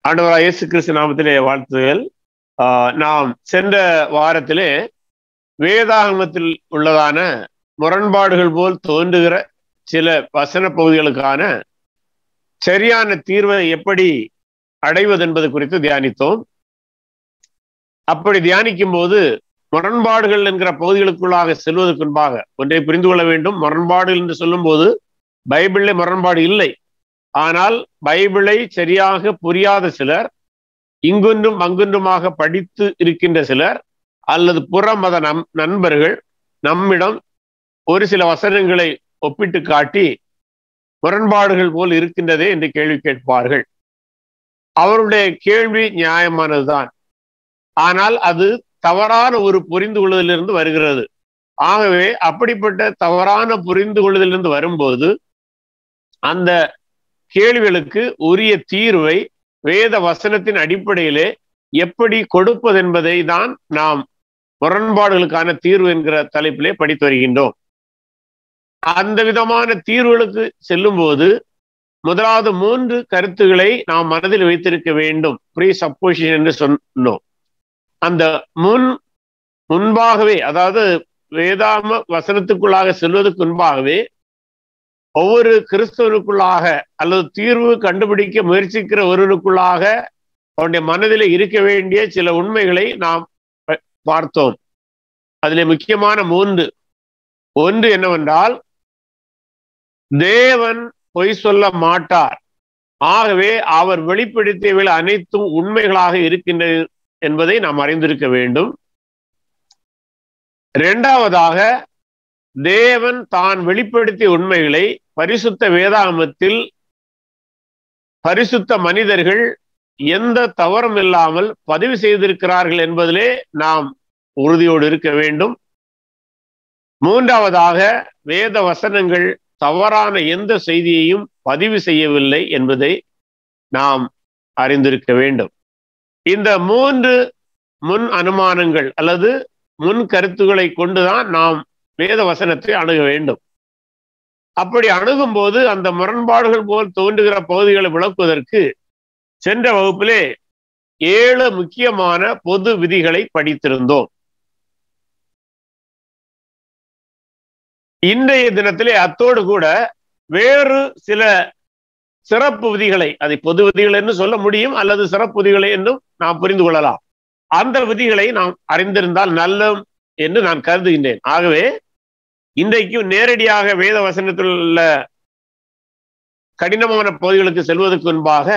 ஆண்டவராக இயேசு கிறிஸ்து நாமத்திலே வாழ்த்துகள் ஆஹ் நாம் சென்ற வாரத்திலே வேதாகமத்தில் உள்ளதான முரண்பாடுகள் போல் தோன்றுகிற சில வசன பகுதிகளுக்கான சரியான தீர்வை எப்படி அடைவது என்பது குறித்து தியானித்தோம் அப்படி தியானிக்கும் போது முரண்பாடுகள் என்கிற பகுதிகளுக்குள்ளாக செல்வதற்கு முன்பாக ஒன்றை புரிந்து கொள்ள வேண்டும் முரண்பாடு என்று சொல்லும் போது பைபிளிலே முரண்பாடு இல்லை ஆனால் பைபிளை சரியாக புரியாத சிலர் இங்கொன்றும் அங்கொன்றுமாக படித்து இருக்கின்ற சிலர் அல்லது புற மத நம் நண்பர்கள் நம்மிடம் ஒரு சில வசனங்களை ஒப்பிட்டு காட்டி முரண்பாடுகள் போல் இருக்கின்றதே என்று கேள்வி கேட்பார்கள் அவருடைய கேள்வி நியாயமானதுதான் ஆனால் அது தவறான ஒரு புரிந்து கொள்வதிலிருந்து வருகிறது ஆகவே அப்படிப்பட்ட தவறான புரிந்து கொள்வதிலிருந்து வரும்போது அந்த கேள்விகளுக்கு உரிய தீர்வை வேத வசனத்தின் அடிப்படையிலே எப்படி கொடுப்பது என்பதை தான் நாம் முரண்பாடுகளுக்கான தீர்வு என்கிற தலைப்பிலே படித்து வருகின்றோம் அந்த விதமான தீர்வுகளுக்கு செல்லும் போது முதலாவது மூன்று கருத்துக்களை நாம் மனதில் வைத்திருக்க வேண்டும் ப்ரீ சப்போசிஷன் என்று சொன்னோம் அந்த முன் முன்பாகவே அதாவது வேதாம வசனத்துக்குள்ளாக செல்வதற்கு முன்பாகவே ஒவ்வொரு கிறிஸ்தவனுக்குள்ளாக அல்லது தீர்வு கண்டுபிடிக்க முயற்சிக்கிற ஒருவனுக்குள்ளாக அவனுடைய மனதில் இருக்க வேண்டிய சில உண்மைகளை நாம் பார்த்தோம் அதில் முக்கியமான மூன்று ஒன்று என்னவென்றால் தேவன் பொய் சொல்ல மாட்டார் ஆகவே அவர் வெளிப்படுத்தியவை அனைத்தும் உண்மைகளாக இருக்கின்றது என்பதை நாம் அறிந்திருக்க வேண்டும் இரண்டாவதாக தேவன் தான் வெளிப்படுத்திய உண்மைகளை பரிசுத்த வேதாகமத்தில் பரிசுத்த மனிதர்கள் எந்த தவறும் இல்லாமல் பதிவு செய்திருக்கிறார்கள் என்பதிலே நாம் உறுதியோடு இருக்க வேண்டும் மூன்றாவதாக வேத வசனங்கள் தவறான எந்த செய்தியையும் பதிவு செய்யவில்லை என்பதை நாம் அறிந்திருக்க வேண்டும் இந்த மூன்று முன் அனுமானங்கள் அல்லது முன் கருத்துக்களை கொண்டுதான் நாம் வேத வசனத்தை அணுக வேண்டும் அப்படி அணுகும் போது அந்த முரண்பாடுகள் போல் தோன்றுகிற பகுதிகளை விளக்குவதற்கு சென்ற வகுப்பிலே ஏழு முக்கியமான பொது விதிகளை படித்திருந்தோம் இன்றைய தினத்திலே அத்தோடு கூட வேறு சில சிறப்பு விதிகளை அதை பொது விதிகள் என்று சொல்ல முடியும் அல்லது சிறப்பு விதிகளை என்றும் நாம் புரிந்து கொள்ளலாம் அந்த விதிகளை நாம் அறிந்திருந்தால் நல்ல என்று நான் கருதுகின்றேன் ஆகவே இன்றைக்கும் நேரடியாக வேத வசனத்தில் உள்ள கடினமான பகுதிகளுக்கு செல்வதற்கு முன்பாக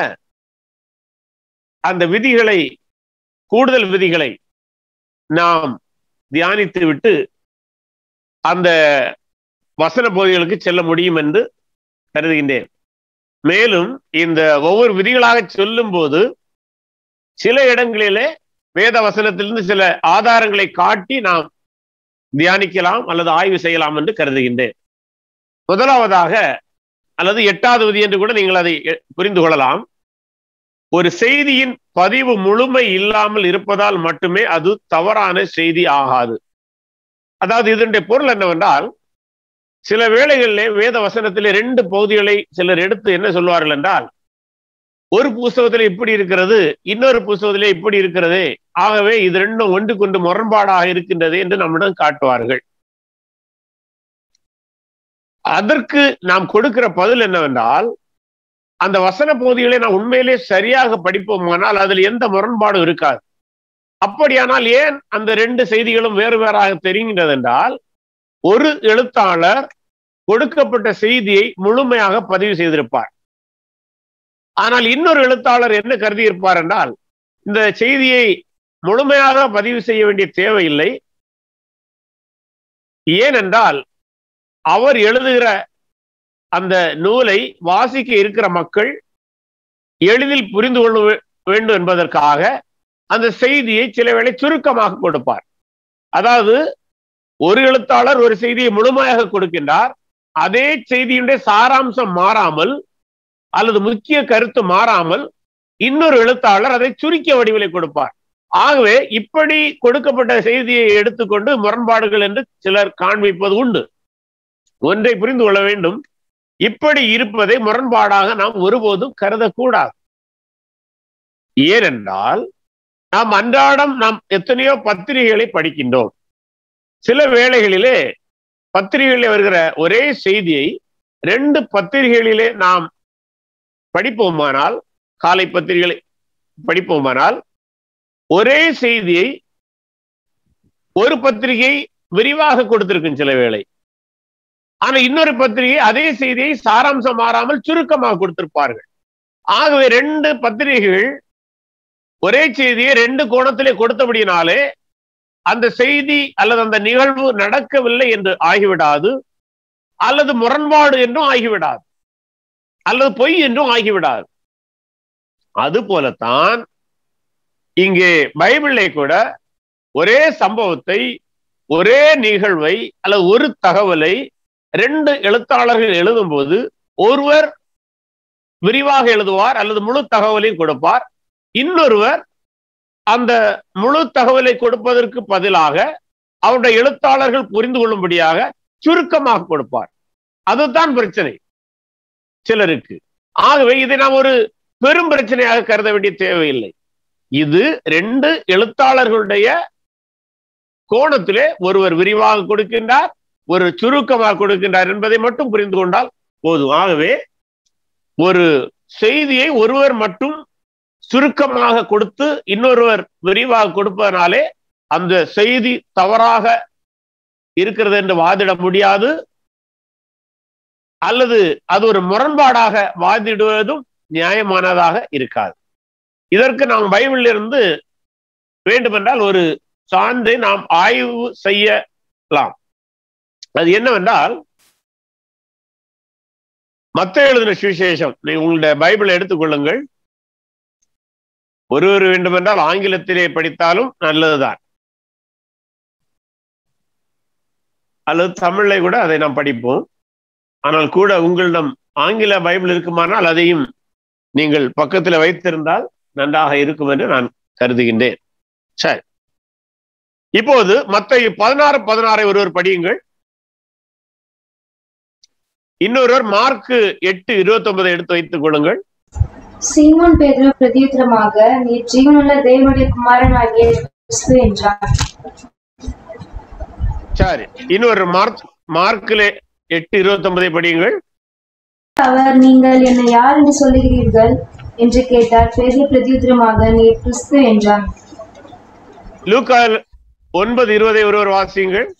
அந்த விதிகளை கூடுதல் விதிகளை நாம் தியானித்து விட்டு அந்த வசன பகுதிகளுக்கு செல்ல முடியும் என்று கருதுகின்றேன் மேலும் இந்த ஒவ்வொரு விதிகளாக சொல்லும் போது சில இடங்களிலே வேத வசனத்திலிருந்து சில ஆதாரங்களை காட்டி நாம் தியானிக்கலாம் அல்லது ஆய்வு செய்யலாம் என்று கருதுகின்றேன் முதலாவதாக அல்லது எட்டாவது விதி என்று கூட நீங்கள் அதை புரிந்து கொள்ளலாம் ஒரு செய்தியின் பதிவு முழுமை இல்லாமல் இருப்பதால் மட்டுமே அது தவறான செய்தி ஆகாது அதாவது இதனுடைய பொருள் என்னவென்றால் சில வேளைகளிலே வேத வசனத்திலே ரெண்டு பகுதிகளை சிலர் எடுத்து என்ன சொல்வார்கள் என்றால் ஒரு புஸ்தகத்துல இப்படி இருக்கிறது இன்னொரு புஸ்தகத்திலே இப்படி இருக்கிறது ஆகவே இது ரெண்டும் ஒன்று கொண்டு முரண்பாடாக இருக்கின்றது என்று நம்மிடம் காட்டுவார்கள் அதற்கு நாம் கொடுக்கிற பதில் என்னவென்றால் அந்த வசன பகுதிகளை நாம் உண்மையிலே சரியாக படிப்போமானால் அதில் எந்த முரண்பாடும் இருக்காது அப்படியானால் ஏன் அந்த ரெண்டு செய்திகளும் வேறு வேறாக தெரிகின்றது என்றால் ஒரு எழுத்தாளர் கொடுக்கப்பட்ட செய்தியை முழுமையாக பதிவு செய்திருப்பார் ஆனால் இன்னொரு எழுத்தாளர் என்ன கருதி இருப்பார் என்றால் இந்த செய்தியை முழுமையாக பதிவு செய்ய வேண்டிய தேவையில்லை ஏனென்றால் அவர் எழுதுகிற அந்த நூலை வாசிக்க இருக்கிற மக்கள் எளிதில் புரிந்து கொள்ள வேண்டும் என்பதற்காக அந்த செய்தியை சில வேளை சுருக்கமாக கொடுப்பார் அதாவது ஒரு எழுத்தாளர் ஒரு செய்தியை முழுமையாக கொடுக்கின்றார் அதே செய்தியுடைய சாராம்சம் மாறாமல் அல்லது முக்கிய கருத்து மாறாமல் இன்னொரு எழுத்தாளர் அதை சுருக்கிய வடிவிலை கொடுப்பார் ஆகவே இப்படி கொடுக்கப்பட்ட செய்தியை எடுத்துக்கொண்டு முரண்பாடுகள் என்று சிலர் காண்பிப்பது உண்டு ஒன்றை புரிந்து கொள்ள வேண்டும் இப்படி இருப்பதை முரண்பாடாக நாம் ஒருபோதும் கருதக்கூடாது ஏனென்றால் நாம் அன்றாடம் நாம் எத்தனையோ பத்திரிகைகளை படிக்கின்றோம் சில வேளைகளிலே பத்திரிகைகளில் வருகிற ஒரே செய்தியை ரெண்டு பத்திரிகைகளிலே நாம் படிப்போமானால் காலை பத்திரிகைகளை படிப்போமானால் ஒரே செய்தியை ஒரு பத்திரிகை விரிவாக கொடுத்திருக்கும் சில வேளை ஆனா இன்னொரு பத்திரிகை அதே செய்தியை சாராம்சம் மாறாமல் சுருக்கமாக கொடுத்திருப்பார்கள் ஆகவே ரெண்டு பத்திரிகைகள் ஒரே செய்தியை ரெண்டு கோணத்திலே கொடுத்தபடினாலே அந்த செய்தி அல்லது அந்த நிகழ்வு நடக்கவில்லை என்று ஆகிவிடாது அல்லது முரண்பாடு என்றும் ஆகிவிடாது அல்லது பொய் என்றும் ஆகிவிடாது அது போலத்தான் இங்கே பைபிளை கூட ஒரே சம்பவத்தை ஒரே நிகழ்வை அல்லது ஒரு தகவலை ரெண்டு எழுத்தாளர்கள் எழுதும்போது ஒருவர் விரிவாக எழுதுவார் அல்லது முழு தகவலையும் கொடுப்பார் இன்னொருவர் அந்த முழு தகவலை கொடுப்பதற்கு பதிலாக அவருடைய எழுத்தாளர்கள் புரிந்து கொள்ளும்படியாக சுருக்கமாக கொடுப்பார் அதுதான் பிரச்சனை சிலருக்கு ஆகவே இதை நாம் ஒரு பெரும் பிரச்சனையாக கருத வேண்டிய தேவையில்லை இது ரெண்டு எழுத்தாளர்களுடைய கோணத்திலே ஒருவர் விரிவாக கொடுக்கின்றார் ஒரு சுருக்கமாக கொடுக்கின்றார் என்பதை மட்டும் புரிந்து கொண்டால் போதும் ஆகவே ஒரு செய்தியை ஒருவர் மட்டும் சுருக்கமாக கொடுத்து இன்னொருவர் விரிவாக கொடுப்பதனாலே அந்த செய்தி தவறாக இருக்கிறது என்று வாதிட முடியாது அல்லது அது ஒரு முரண்பாடாக வாதிடுவதும் நியாயமானதாக இருக்காது இதற்கு நாம் பைபிளில் இருந்து வேண்டுமென்றால் ஒரு சான்றை நாம் ஆய்வு செய்யலாம் அது என்னவென்றால் மத்த எழுதின சுவிசேஷம் நீ உங்களுடைய பைபிளை எடுத்துக்கொள்ளுங்கள் ஒருவர் வேண்டுமென்றால் ஆங்கிலத்திலே படித்தாலும் நல்லதுதான் அல்லது தமிழ்ல கூட அதை நாம் படிப்போம் ஆனால் கூட உங்களிடம் ஆங்கில பைபிள் இருக்குமானால் அதையும் நீங்கள் பக்கத்தில் வைத்திருந்தால் நன்றாக இருக்கும் என்று நான் கருதுகின்றேன் சரி இப்போது மத்த பதினாறு பதினாறை ஒருவர் படியுங்கள் இன்னொருவர் மார்க்கு எட்டு இருபத்தி ஒன்பதை எடுத்து வைத்துக் கொள்ளுங்கள் சீமோன் பேதுரு பிரதியுத்தரமாக நீர் ஜீவனுள்ள தேவனுடைய குமாரனாகிய கிறிஸ்து என்றார் சரி இன்னொரு மார்க் மார்க்கிலே எட்டு இருபத்தி ஒன்பதை படியுங்கள் அவர் நீங்கள் என்னை யார் என்று சொல்லுகிறீர்கள் என்று கேட்டார் பேதுரு பிரதியுத்தரமாக நீர் கிறிஸ்து என்றார் லூக்கா ஒன்பது இருபதை ஒருவர் வாசியுங்கள்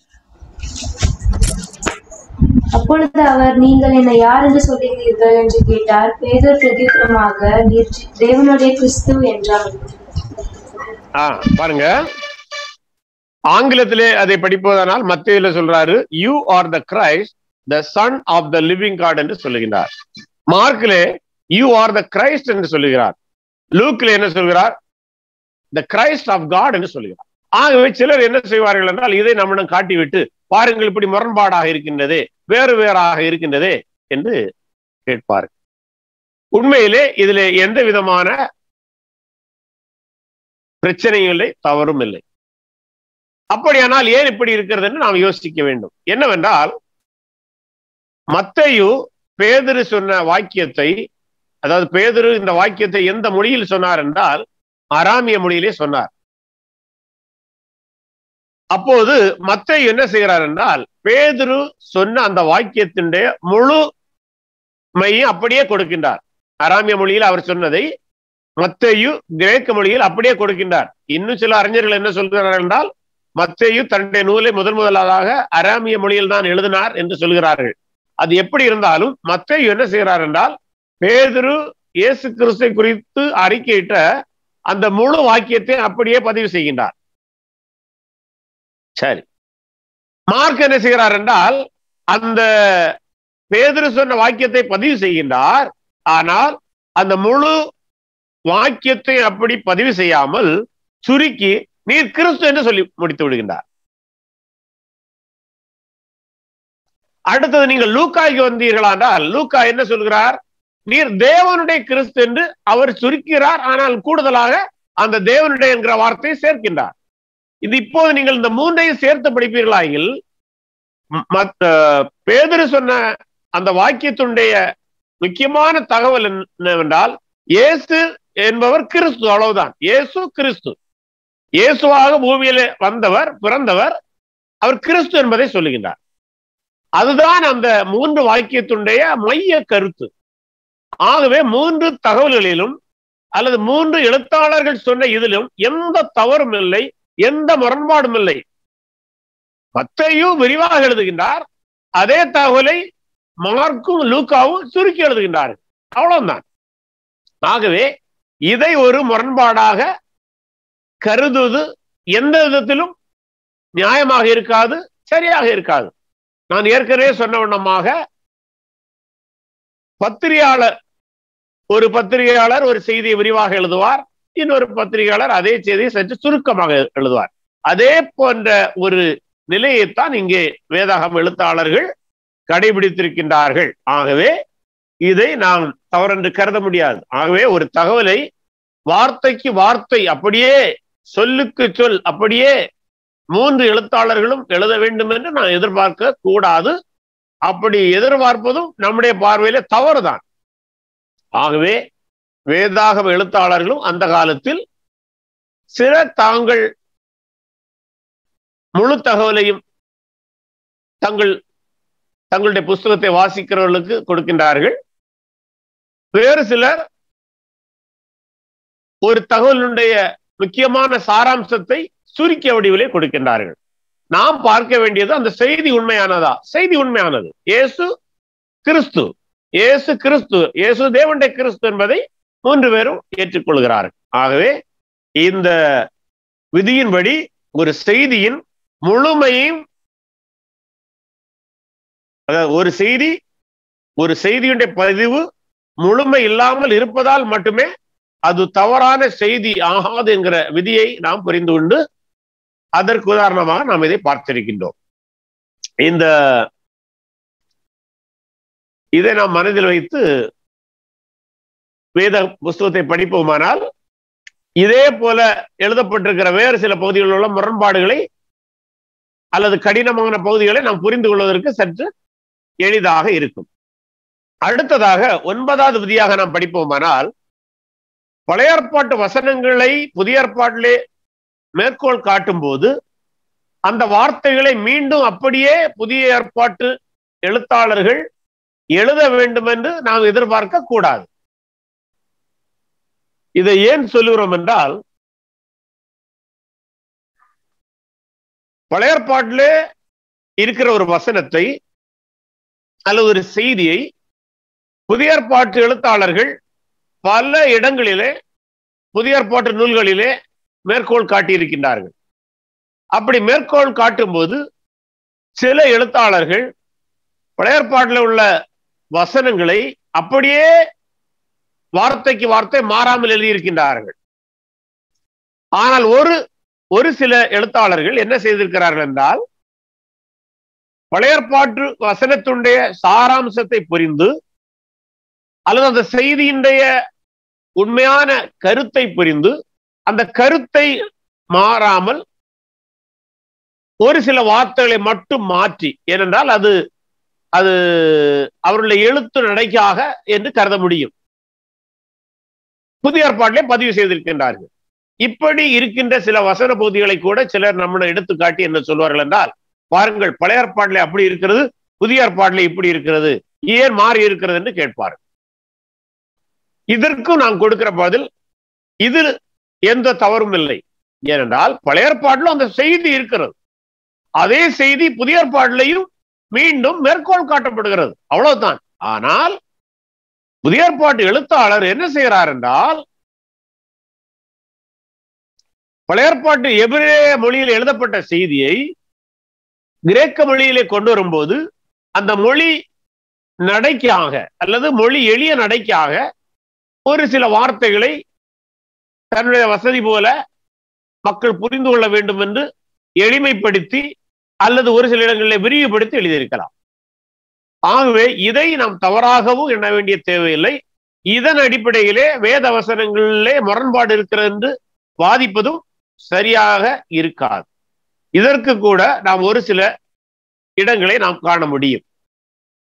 அப்பொழுது அவர் நீங்கள் என்னை யார் என்று சொல்லுகிறீர்கள் என்று கேட்டார் பேதுரு பிரதியுத்தரமாக நீர் ஜி- தேவனுடைய கிறிஸ்து என்றார் ஆ பாருங்க ஆங்கிலத்திலே அதை படிப்பதனால் மத்தியில சொல்றாரு you are the Christ the son of the living God என்று சொல்லுகிறார் மார்க்கிலே யூ ஆர் த கிரைஸ்ட் என்று சொல்லுகிறார் லூக்கில் என்ன சொல்கிறார் த கிரைஸ்ட் ஆஃப் காட் என்று சொல்லுகிறார் ஆகவே சிலர் என்ன செய்வார்கள் என்றால் இதை நம்மிடம் காட்டிவிட்டு பாருங்கள் இப்படி முரண்பாடாக இருக்கின்றதே வேறு வேறாக இருக்கின்றதே என்று கேட்பார்கள் உண்மையிலே இதிலே எந்த விதமான பிரச்சனையும் இல்லை தவறும் இல்லை அப்படியானால் ஏன் இப்படி இருக்கிறது என்று நாம் யோசிக்க வேண்டும் என்னவென்றால் மத்தையு பேதுரு சொன்ன வாக்கியத்தை அதாவது பேதுரு இந்த வாக்கியத்தை எந்த மொழியில் சொன்னார் என்றால் அராமிய மொழியிலே சொன்னார் அப்போது மத்தையு என்ன செய்கிறார் என்றால் பேதுரு சொன்ன அந்த வாக்கியத்தினுடைய முழு மையம் அப்படியே கொடுக்கின்றார் அராமிய மொழியில் அவர் சொன்னதை மத்தையு கிரேக்க மொழியில் அப்படியே கொடுக்கின்றார் இன்னும் சில அறிஞர்கள் என்ன சொல்கிறார்கள் என்றால் மத்தையு தன்னுடைய நூலை முதன் முதலாக அராமிய மொழியில் தான் எழுதினார் என்று சொல்கிறார்கள் அது எப்படி இருந்தாலும் மத்தையு என்ன செய்கிறார் என்றால் பேதுரு இயேசு கிறிஸ்தை குறித்து அறிக்கையிட்ட அந்த முழு வாக்கியத்தை அப்படியே பதிவு செய்கின்றார் சரி மார்க் என்ன செய்கிறார் என்றால் அந்த பேதுரு சொன்ன வாக்கியத்தை பதிவு செய்கின்றார் ஆனால் அந்த முழு வாக்கியத்தை அப்படி பதிவு செய்யாமல் சுருக்கி நீர் கிறிஸ்து என்று சொல்லி முடித்து விடுகின்றார் அடுத்தது நீங்கள் லூக்காய்க்கு வந்தீர்களா என்றால் லூக்கா என்ன சொல்கிறார் நீர் தேவனுடைய கிறிஸ்து என்று அவர் சுருக்கிறார் ஆனால் கூடுதலாக அந்த தேவனுடைய என்கிற வார்த்தையை சேர்க்கின்றார் இது இப்போது நீங்கள் இந்த மூன்றையும் சேர்த்து படிப்பீர்களாயில் ம- மத்த பேதுரு சொன்ன அந்த வாக்கியத்துடைய முக்கியமான தகவல் என்னவென்றால் இயேசு என்பவர் கிறிஸ்து அவ்வளவுதான் இயேசு கிறிஸ்து இயேசுவாக பூமியில வந்தவர் பிறந்தவர் அவர் கிறிஸ்து என்பதை சொல்லுகின்றார் அதுதான் அந்த மூன்று வாக்கியத்துடைய மைய கருத்து ஆகவே மூன்று தகவல்களிலும் அல்லது மூன்று எழுத்தாளர்கள் சொன்ன இதிலும் எந்த தவறும் இல்லை எந்த முரண்பாடும் இல்லை பத்தையும் விரிவாக எழுதுகின்றார் அதே தகவலை மார்க்கும் லூக்காவும் சுருக்கி எழுதுகின்றார்கள் அவ்வளவுதான் ஆகவே இதை ஒரு முரண்பாடாக கருதுவது எந்த விதத்திலும் நியாயமாக இருக்காது சரியாக இருக்காது நான் ஏற்கனவே சொன்ன வண்ணமாக பத்திரிகையாளர் ஒரு பத்திரிகையாளர் ஒரு செய்தியை விரிவாக எழுதுவார் இன்னொரு பத்திரிகையாளர் அதே செய்தியை சற்று சுருக்கமாக எழுதுவார் அதே போன்ற ஒரு நிலையைத்தான் இங்கே வேதாகம் எழுத்தாளர்கள் கடைபிடித்திருக்கின்றார்கள் ஆகவே இதை நாம் தவறென்று கருத முடியாது ஆகவே ஒரு தகவலை வார்த்தைக்கு வார்த்தை அப்படியே சொல்லுக்கு சொல் அப்படியே மூன்று எழுத்தாளர்களும் எழுத வேண்டும் என்று நான் எதிர்பார்க்க கூடாது அப்படி எதிர்பார்ப்பதும் நம்முடைய பார்வையில தவறுதான் ஆகவே வேதாகம எழுத்தாளர்களும் அந்த காலத்தில் சில தாங்கள் முழு தகவலையும் தங்கள் தங்களுடைய புஸ்தகத்தை வாசிக்கிறவர்களுக்கு கொடுக்கின்றார்கள் வேறு சிலர் ஒரு தகவலுடைய முக்கியமான சாராம்சத்தை சுருக்கிய வடிவிலே கொடுக்கின்றார்கள் நாம் பார்க்க வேண்டியது அந்த செய்தி உண்மையானதா செய்தி உண்மையானது இயேசு கிறிஸ்து இயேசு கிறிஸ்து இயேசு தேவனுடைய கிறிஸ்து என்பதை மூன்று பேரும் ஏற்றுக்கொள்கிறார்கள் ஆகவே இந்த விதியின்படி ஒரு செய்தியின் முழுமையும் அதாவது ஒரு செய்தி ஒரு செய்தியுடைய பதிவு முழுமை இல்லாமல் இருப்பதால் மட்டுமே அது தவறான செய்தி ஆகாது என்கிற விதியை நாம் புரிந்து கொண்டு அதற்கு உதாரணமாக நாம் இதை பார்த்திருக்கின்றோம் இந்த இதை நாம் மனதில் வைத்து வேத புஸ்தகத்தை படிப்போமானால் இதே போல எழுதப்பட்டிருக்கிற வேறு சில பகுதிகளில் உள்ள முரண்பாடுகளை அல்லது கடினமான பகுதிகளை நாம் புரிந்து கொள்வதற்கு சற்று எளிதாக இருக்கும் அடுத்ததாக ஒன்பதாவது விதியாக நாம் படிப்போமானால் பழைய ஏற்பாட்டு வசனங்களை புதிய ஏற்பாட்டிலே மேற்கோள் காட்டும் போது அந்த வார்த்தைகளை மீண்டும் அப்படியே புதிய ஏற்பாட்டு எழுத்தாளர்கள் எழுத வேண்டும் என்று நாம் எதிர்பார்க்க கூடாது இதை ஏன் சொல்லுகிறோம் என்றால் பழைய ஏற்பாட்டிலே இருக்கிற ஒரு வசனத்தை அல்லது ஒரு செய்தியை புதிய ஏற்பாட்டு எழுத்தாளர்கள் பல இடங்களிலே புதிய ஏற்பாட்டு நூல்களிலே மேற்கோள் காட்டியிருக்கின்றார்கள் அப்படி மேற்கோள் காட்டும் போது சில எழுத்தாளர்கள் பழைய ஏற்பாட்டில் உள்ள வசனங்களை அப்படியே வார்த்தைக்கு வார்த்தை மாறாமல் எழுதியிருக்கின்றார்கள் ஆனால் ஒரு ஒரு சில எழுத்தாளர்கள் என்ன செய்திருக்கிறார்கள் என்றால் பழைய ஏற்பாட்டு வசனத்துடைய சாராம்சத்தை புரிந்து அல்லது அந்த செய்தியினுடைய உண்மையான கருத்தை புரிந்து அந்த கருத்தை மாறாமல் ஒரு சில வார்த்தைகளை மட்டும் மாற்றி ஏனென்றால் அது அது அவருடைய எழுத்து நடைக்காக என்று கருத முடியும் புதிய ஏற்பாட்டிலே பதிவு செய்திருக்கின்றார்கள் இப்படி இருக்கின்ற சில வசன பகுதிகளை கூட சிலர் நம்மளை எடுத்து காட்டி என்ன சொல்வார்கள் என்றால் பாருங்கள் பழைய ஏற்பாட்டிலே அப்படி இருக்கிறது புதிய ஏற்பாட்டிலே இப்படி இருக்கிறது ஏன் மாறி இருக்கிறது என்று கேட்பார்கள் இதற்கும் நான் கொடுக்கிற பதில் இது எந்த தவறும் இல்லை ஏனென்றால் பழைய ஏற்பாட்டிலும் அந்த செய்தி இருக்கிறது அதே செய்தி புதிய ஏற்பாட்டிலையும் மீண்டும் மேற்கோள் காட்டப்படுகிறது அவ்வளவுதான் ஆனால் புதிய ஏற்பாட்டு எழுத்தாளர் என்ன செய்கிறார் என்றால் பழைய ஏற்பாட்டு எபிரே மொழியில் எழுதப்பட்ட செய்தியை கிரேக்க மொழியிலே கொண்டு வரும்போது அந்த மொழி நடைக்காக அல்லது மொழி எளிய நடைக்காக ஒரு சில வார்த்தைகளை தன்னுடைய வசதி போல மக்கள் புரிந்து கொள்ள வேண்டும் என்று எளிமைப்படுத்தி அல்லது ஒரு சில இடங்களில் விரிவுபடுத்தி எழுதியிருக்கலாம் ஆகவே இதை நாம் தவறாகவும் எண்ண வேண்டிய தேவையில்லை இதன் அடிப்படையிலே வேத வசனங்களிலே முரண்பாடு இருக்கிறது என்று வாதிப்பதும் சரியாக இருக்காது இதற்கு கூட நாம் ஒரு சில இடங்களை நாம் காண முடியும்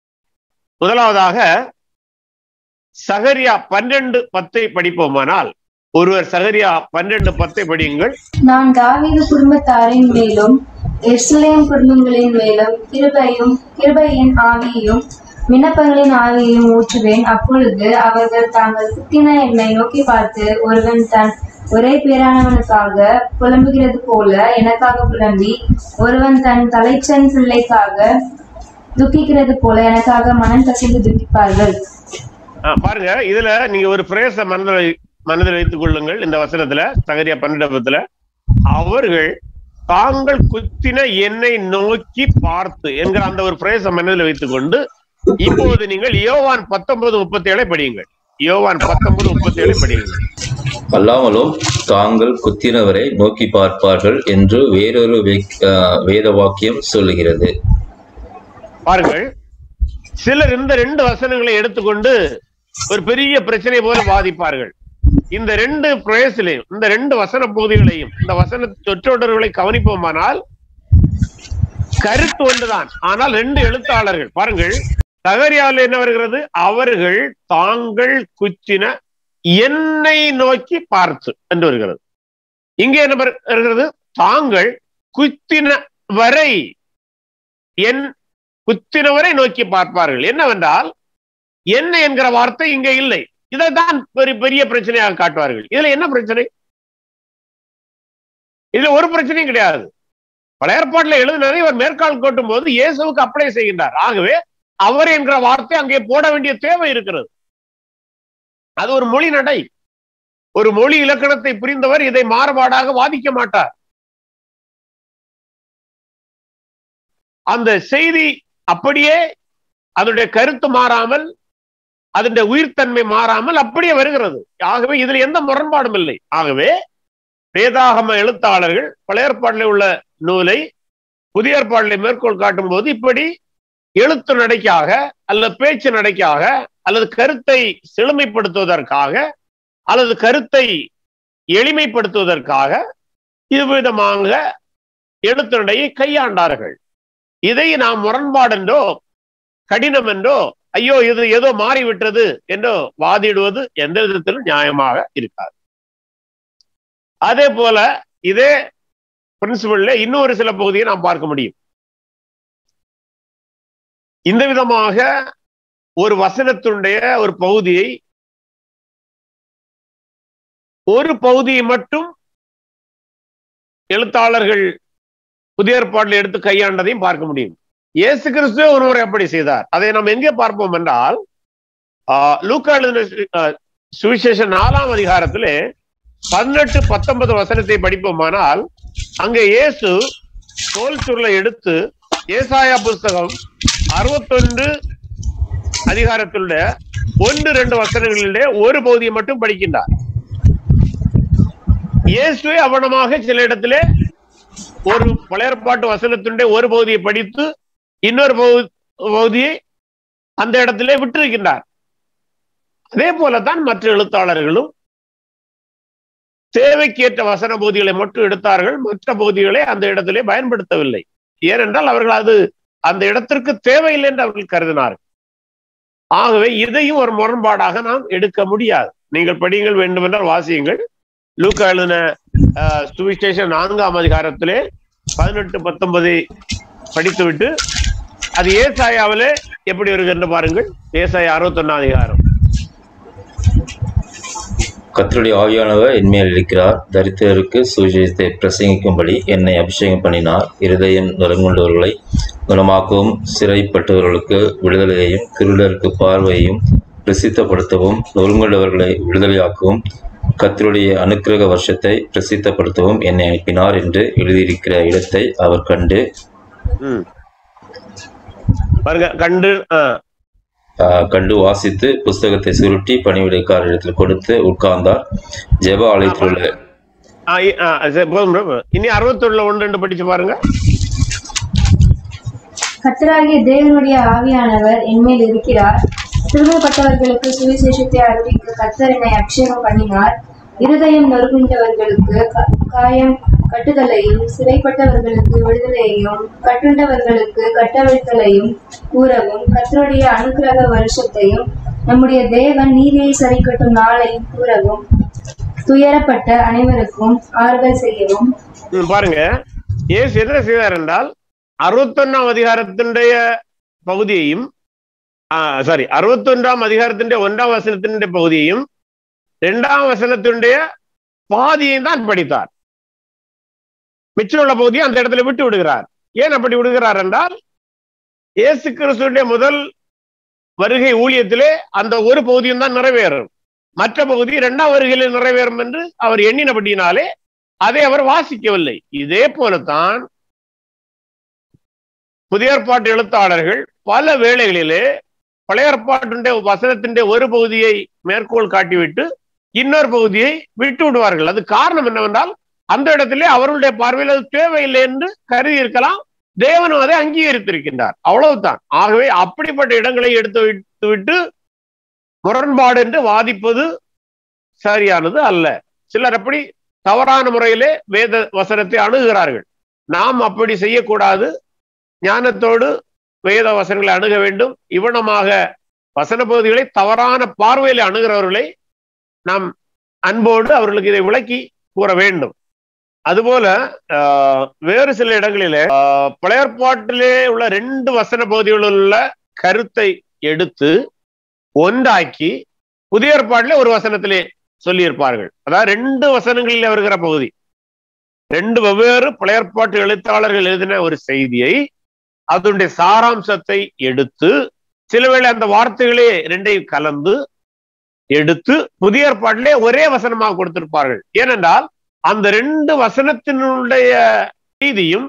முதலாவதாக சகரியா பன்னெண்டு பத்தை படிப்போமானால் ஒருவர் சகரியா பன்னிரண்டு பத்தை படியுங்கள் நான் தாவீது குடும்பத்தாரின் மேலும் எருசலேம் குடும்பங்களின் மேலும் கிருபையும் கிருபையின் ஆவியையும் விண்ணப்பங்களின் ஆவியையும் ஊற்றுவேன் அப்பொழுது அவர்கள் தாங்கள் குத்தின என்னை நோக்கி பார்த்து ஒருவன் தன் ஒரே பேரானவனுக்காக புலம்புகிறது போல எனக்காக புலம்பி ஒருவன் தன் தலைச்சன் பிள்ளைக்காக துக்கிக்கிறது போல எனக்காக மனம் கசிந்து துக்கிப்பார்கள் ஆ, பாருங்க இதுல நீங்க ஒரு பிரேச மனதில் வை- மனதில் வைத்துக் கொள்ளுங்கள் இந்த வசனத்துல சகரியா பன்னெண்டு அவர்கள் தாங்கள் குத்தின என்னை நோக்கி பார்த்து என்கிற அந்த ஒரு பிரேச மனதில் வைத்துக் கொண்டு இப்போது நீங்கள் யோவான் பத்தொன்பது முப்பத்தி ஏழை படியுங்கள் யோவான் பத்தொன்பது முப்பத்தி ஏழை படியுங்கள் அல்லாமலும் தாங்கள் குத்தினவரை நோக்கி பார்ப்பார்கள் என்று வேறொரு வேக்- ஆஹ் வேத வாக்கியம் சொல்லுகிறது பாருங்கள் சிலர் இந்த ரெண்டு வசனங்களை எடுத்துக்கொண்டு ஒரு பெரிய பிரச்சனை போல வாதிப்பார்கள் இந்த ரெண்டு பிரேசிலையும் இந்த ரெண்டு வசன பகுதிகளையும் இந்த வசன சொற்றொடர்களை கவனிப்போமானால் கருத்து ஒன்றுதான் ஆனால் ரெண்டு எழுத்தாளர்கள் பாருங்கள் தகரியாவில் என்ன வருகிறது அவர்கள் தாங்கள் குச்சின என்னை நோக்கி பார்த்து என்று வருகிறது இங்கே என்ன வரு- வருகிறது தாங்கள் குத்தின வரை என் குத்தினவரை நோக்கி பார்ப்பார்கள் என்னவென்றால் என்ன என்கிற வார்த்தை இங்க இல்லை இதைத்தான் ஒரு பெரிய பிரச்சனையாக காட்டுவார்கள் இதுல என்ன பிரச்சனை இதுல ஒரு பிரச்சனையும் கிடையாது பழைய ஏற்பாட்டுல எழுதினதை இவர் மேற்கால் கோட்டும் போது இயேசுவுக்கு அப்ளை செய்கின்றார் ஆகவே அவர் என்கிற வார்த்தை அங்கே போட வேண்டிய தேவை இருக்கிறது அது ஒரு மொழி நடை ஒரு மொழி இலக்கணத்தை புரிந்தவர் இதை மாறுபாடாக வாதிக்க மாட்டார் அந்த செய்தி அப்படியே அதனுடைய கருத்து மாறாமல் அதனுடைய உயிர்த்தன்மை மாறாமல் அப்படியே வருகிறது ஆகவே இதில் எந்த முரண்பாடும் இல்லை ஆகவே வேதாகம எழுத்தாளர்கள் பழைய ஏற்பாட்டில் உள்ள நூலை புதிய ஏற்பாட்டில் மேற்கோள் காட்டும் போது இப்படி எழுத்து நடைக்காக அல்லது பேச்சு நடைக்காக அல்லது கருத்தை செழுமைப்படுத்துவதற்காக அல்லது கருத்தை எளிமைப்படுத்துவதற்காக இவ்விதமாக எழுத்து நடையை கையாண்டார்கள் இதை நாம் முரண்பாடு என்றோ கடினம் என்றோ ஐயோ இது ஏதோ மாறிவிட்டது என்றோ வாதிடுவது எந்த விதத்திலும் நியாயமாக இருக்காது அதே போல இதே பிரின்சிபல்ல இன்னொரு சில பகுதியை நாம் பார்க்க முடியும் இந்த விதமாக ஒரு வசனத்தினுடைய ஒரு பகுதியை ஒரு பகுதியை மட்டும் எழுத்தாளர்கள் புதிய ஏற்பாட்டில் எடுத்து கையாண்டதையும் பார்க்க முடியும் இயேசு கிறிஸ்துவே ஒருவர் எப்படி செய்தார் அதை நாம் எங்கே பார்ப்போம் என்றால் ஆஹ், லூக்கா எழுதின சு- ஆஹ், சுவிசேஷம் நாலாம் அதிகாரத்திலே பதினெட்டு பத்தொன்பது வசனத்தை படிப்போமானால் அங்கே இயேசு தோல் சுருளை எடுத்து ஏசாயா புஸ்தகம் அறுபத்தொன்று அதிகாரத்திலுள்ள ஒன்று ரெண்டு வசனங்களிலே ஒரு பகுதியை மட்டும் படிக்கின்றார் இயேசுவே அவனமாக சில இடத்திலே ஒரு பழையற்பாட்டு வசனத்தினுடைய ஒரு பகுதியை படித்து இன்னொரு பகு- பகுதியை அந்த இடத்திலே விட்டிருக்கின்றார் அதே போலதான் மற்ற எழுத்தாளர்களும் தேவைக்கேற்ற வசன பகுதிகளை மட்டும் எடுத்தார்கள் மற்ற பகுதிகளை அந்த இடத்திலே பயன்படுத்தவில்லை ஏனென்றால் அவர்கள் அது அந்த இடத்திற்கு தேவையில்லை என்று அவர்கள் கருதினார்கள் ஆகவே இதையும் ஒரு முரண்பாடாக நாம் எடுக்க முடியாது நீங்கள் படியுங்கள் வேண்டுமென்றால் வாசியுங்கள் லூக்கா எழுதின அஹ், சுவிசேஷம் நான்காம் அதிகாரத்திலே பதினெட்டு பத்தொன்பதை படித்துவிட்டு அது ஏசாயாவிலே எப்படி வருகிறது பாருங்கள் ஏசாயா அறுபத்தொன்னாம் அதிகாரம் கர்த்தருடைய ஆவியானவர் என்மேல் இருக்கிறார் தரித்திரருக்கு சுவிசேஷத்தை பிரசங்கிக்கும்படி என்னை அபிஷேகம் பண்ணினார் இருதயம் நலங்குண்டவர்களை குணமாக்கவும் சிறைப்பட்டவர்களுக்கு விடுதலையையும் திருடருக்கு பார்வையையும் பிரசித்தப்படுத்தவும் நொறுங்குண்டவர்களை விடுதலையாக்கவும் கர்த்தருடைய அனுக்கிரக வருஷத்தை பிரசித்தப்படுத்தவும் என்னை அனுப்பினார் என்று எழுதியிருக்கிற இடத்தை அவர் கண்டு ம். பாருங்க கண்டு ஆஹ், ஆஹ், கண்டு வாசித்து புஸ்தகத்தை சுருட்டி பணிவிடைக்காரரிடத்தில் கொடுத்து உட்கார்ந்தார் ஜெப ஆலயத்தில் உள்ள ஆ, இ- ஆ, சரி, போதும் bro. இனி அறுபத்தொன்னுல ஒன்று ரெண்டு படிச்சு பாருங்க கர்த்தராகிய தேவனுடைய ஆவியானவர் என்மேல் இருக்கிறார் திரும்பப்பட்டவர்களுக்கு சுவிசேஷத்தை அறிவிக்க கர்த்தர் என்னை அபிஷேகம் பண்ணினார் இருதயம் நொறுங்குண்டவர்களுக்கு க- காயம் கட்டுதலையும் சிறைப்பட்டவர்களுக்கு விடுதலையையும் கட்டுண்டவர்களுக்கு கட்டவிழ்த்தலையும் கூறவும் கர்த்தருடைய அனுக்கிரக வருஷத்தையும் நம்முடைய தேவன் நீதியை சரிக்கட்டும் நாளையும் கூறவும் துயரப்பட்ட அனைவருக்கும் ஆறுதல் செய்யவும் ம், பாருங்க இயேசு என்ன செய்தார் என்றால் அறுபத்தொன்னாம் அதிகாரத்தினுடைய பகுதியையும் சாரி அறுபத்தொன்றாம் அதிகாரத்தினுடைய ஒன்றாம் வசனத்தினுடைய பகுதியையும் இரண்டாம் வசனத்தினுடைய பாதியையும் தான் படித்தார் மிச்சம் உள்ள பகுதியை அந்த இடத்துல விட்டு விடுகிறார் ஏன் அப்படி விடுகிறார் என்றால் இயேசு கிறிஸ்துடைய முதல் வருகை ஊழியத்திலே அந்த ஒரு பகுதியும் தான் நிறைவேறும் மற்ற பகுதி இரண்டாம் வருகையில் நிறைவேறும் என்று அவர் எண்ணினபடியினாலே அதை அவர் வாசிக்கவில்லை இதே போலத்தான் புதிய ஏற்பாட்டு எழுத்தாளர்கள் பல வேளைகளிலே பழைய ஏற்பாட்டுடைய வசனத்தின் ஒரு பகுதியை மேற்கோள் காட்டிவிட்டு இன்னொரு பகுதியை விட்டு விடுவார்கள் அது காரணம் என்னவென்றால் அந்த இடத்திலே அவர்களுடைய பார்வையில் அது தேவையில்லை என்று கருதி இருக்கலாம் தேவனும் அதை அங்கீகரித்திருக்கின்றார் அவ்வளவுதான் ஆகவே அப்படிப்பட்ட இடங்களை எடுத்து விட்டு விட்டு முரண்பாடு என்று வாதிப்பது சரியானது அல்ல சிலர் அப்படி தவறான முறையிலே வேத வசனத்தை அணுகுகிறார்கள் நாம் அப்படி செய்யக்கூடாது ஞானத்தோடு வேத வசனங்களை அணுக வேண்டும் இவனமாக வசன பகுதிகளை தவறான பார்வையில் அணுகிறவர்களை நாம் அன்போடு அவர்களுக்கு இதை விளக்கி கூற வேண்டும் அதுபோல ஆஹ், வேறு சில இடங்களிலே ஆஹ், பழைய ஏற்பாட்டிலே உள்ள ரெண்டு வசன பகுதிகளில் உள்ள கருத்தை எடுத்து ஒன்றாக்கி புதிய ஏற்பாட்டிலே ஒரு வசனத்திலே சொல்லியிருப்பார்கள் அதாவது ரெண்டு வசனங்களில் வருகிற பகுதி ரெண்டு வெவ்வேறு பழைய ஏற்பாட்டு எழுத்தாளர்கள் எழுதின ஒரு செய்தியை அதனுடைய சாராம்சத்தை எடுத்து சிலவேளை அந்த வார்த்தைகளே ரெண்டையும் கலந்து எடுத்து புதிய ஏற்பாட்டிலே ஒரே வசனமாக கொடுத்திருப்பார்கள் ஏனென்றால் அந்த ரெண்டு வசனத்தினுடைய செய்தியும்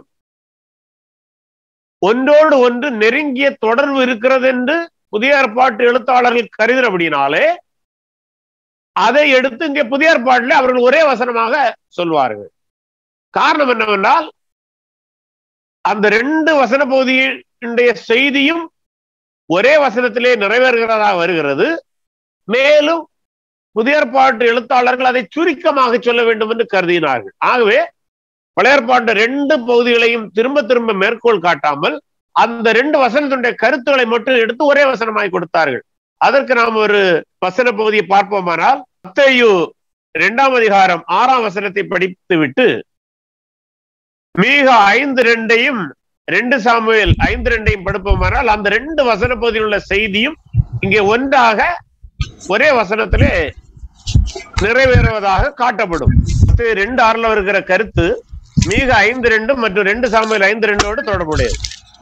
ஒன்றோடு ஒன்று நெருங்கிய தொடர்பு இருக்கிறது என்று புதிய ஏற்பாட்டு எழுத்தாளர்கள் கருதினபடினாலே அதை எடுத்து இங்கே புதிய ஏற்பாட்டிலே அவர்கள் ஒரே வசனமாக சொல்வார்கள் காரணம் என்னவென்றால் அந்த ரெண்டு வசன பகுதியினுடைய செய்தியும் ஒரே வசனத்திலே நிறைவேறுகிறதா வருகிறது மேலும் புதிய ஏற்பாட்டு எழுத்தாளர்கள் அதை சுருக்கமாக சொல்ல வேண்டும் என்று கருதினார்கள் ஆகவே பழைய ஏற்பாட்டு ரெண்டு பகுதிகளையும் திரும்ப திரும்ப மேற்கோள் காட்டாமல் அந்த ரெண்டு வசனத்தினுடைய கருத்துக்களை மட்டும் எடுத்து ஒரே வசனமாய் கொடுத்தார்கள் அதற்கு நாம் ஒரு வசன பகுதியை பார்ப்போமானால் மத்தேயு இரண்டாம் அதிகாரம் ஆறாம் வசனத்தை படித்து விட்டு மீக ஐந்து ரெண்டையும் ரெண்டு சாமுவேல் ஐந்து ரெண்டையும் படுப்போமானால் அந்த ரெண்டு வசன பகுதியில் உள்ள செய்தியும் இங்கே ஒன்றாக ஒரே வசனத்திலே நிறைவேறுவதாக காட்டப்படும் மத்தேயு ரெண்டு ஆறுல இருக்கிற கருத்து மீக ஐந்து ரெண்டும் மற்றும் ரெண்டு சாமுவேல் ஐந்து ரெண்டோடு தொடர்புடையது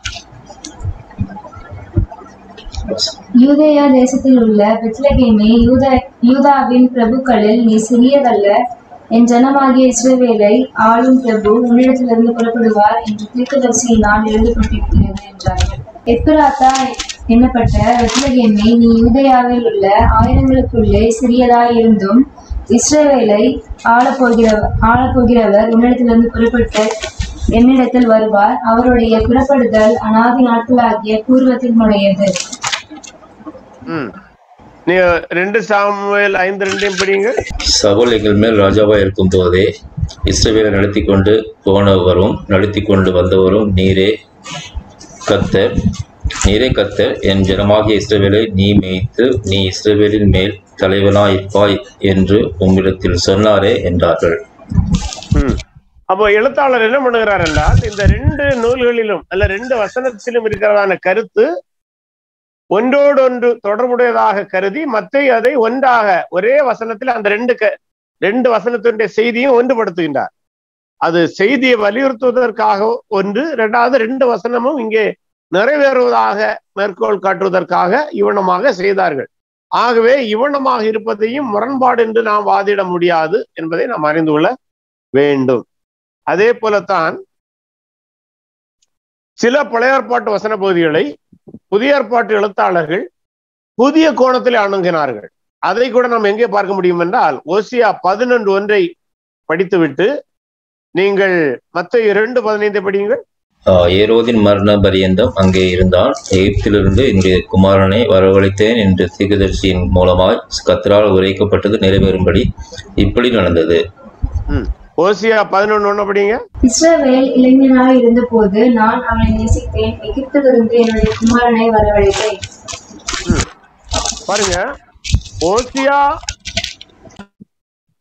யூதேயா தேசத்தில் உள்ள பெத்லகேமே யூதா யூதாவின் பிரபுக்களில் நீ சிறியதல்ல என் ஜனமாகிய இஸ்ரவேலை ஆளும் பிரபு உன்னிடத்திலிருந்து புறப்படுவார் என்று தீர்க்கதரிசியினால் எழுதப்பட்டிருக்கிறது என்றார்கள் எப்பிராத்தா என்னப்பட்ட பெத்லகேமே நீ யூதேயாவில் உள்ள ஆயிரங்களுக்குள்ளே சிறியதாய் இருந்தும் இஸ்ரவேலை ஆளப்போகிறவர் ஆளப்போகிறவர் உன்னிடத்திலிருந்து புறப்பட்டு என்னிடத்தில் வருவார் அவருடைய புறப்படுதல் அனாதி நாட்களாகிய பூர்வத்தினுடையது ம் நீ ரெண்டு சாமுவேல் ஐந்து ரெண்டையும் படிங்க சவுல் எங்கள் மேல் ராஜாவாக இருக்கும் போதே இஸ்ரவேலை நடத்தி கொண்டு போனவரும் நடத்தி கொண்டு வந்தவரும் நீரே கத்தர் நீரே கத்தர் என் ஜனமாகிய இஸ்ரவேலை நீ மேய்த்து நீ இஸ்ரவேலின் மேல் தலைவனாயிருப்பாய் என்று உம்மிடத்தில் சொன்னாரே என்றார்கள் ம் அப்போ எழுத்தாளர் என்ன பண்ணுகிறார் என்றால் இந்த ரெண்டு நூல்களிலும் அல்ல ரெண்டு வசனத்திலும் இருக்கிறதான கருத்து ஒன்றோடு ஒன்று தொடர்புடையதாக கருதி மத்தை அதை ஒன்றாக ஒரே வசனத்தில் அந்த ரெண்டு க ரெண்டு வசனத்தினுடைய செய்தியும் ஒன்றுபடுத்துகின்றார் அது செய்தியை வலியுறுத்துவதற்காக ஒன்று இரண்டாவது ரெண்டு வசனமும் இங்கே நிறைவேறுவதாக மேற்கோள் காட்டுவதற்காக இவனமாக செய்தார்கள் ஆகவே இவனமாக இருப்பதையும் முரண்பாடு என்று நாம் வாதிட முடியாது என்பதை நாம் அறிந்து கொள்ள வேண்டும் அதே போலத்தான் சில பழைய ஏற்பாட்டு வசன பகுதிகளை புதிய ஏற்பாட்டு எழுத்தாளர்கள் புதிய கோணத்தில் அணுகினார்கள் அதை கூட நாம் எங்கே பார்க்க முடியும் என்றால் ஓசியா பதினொன்று ஒன்றை படித்துவிட்டு நீங்கள் மத்த இரண்டு பதினைந்தை படியுங்கள் ஆஹ் ஏரோதின் மரண பரியந்தம் அங்கே இருந்தான் எகிப்திலிருந்து என்னுடைய குமாரனை வரவழைத்தேன் என்று தீர்க்கதரிசியின் மூலமாய் கத்தரால் உரைக்கப்பட்டது நிறைவேறும்படி இப்படி நடந்தது ம் ஓசியா பதினொன்று ஒன்று படிங்க இஸ்ரவேல் இளைஞனாய் இருந்தபோது நான் அவனை நேசித்தேன் எகிப்திலிருந்து என்னுடைய குமாரனை வரவழைத்தேன் பாருங்க ஓசியா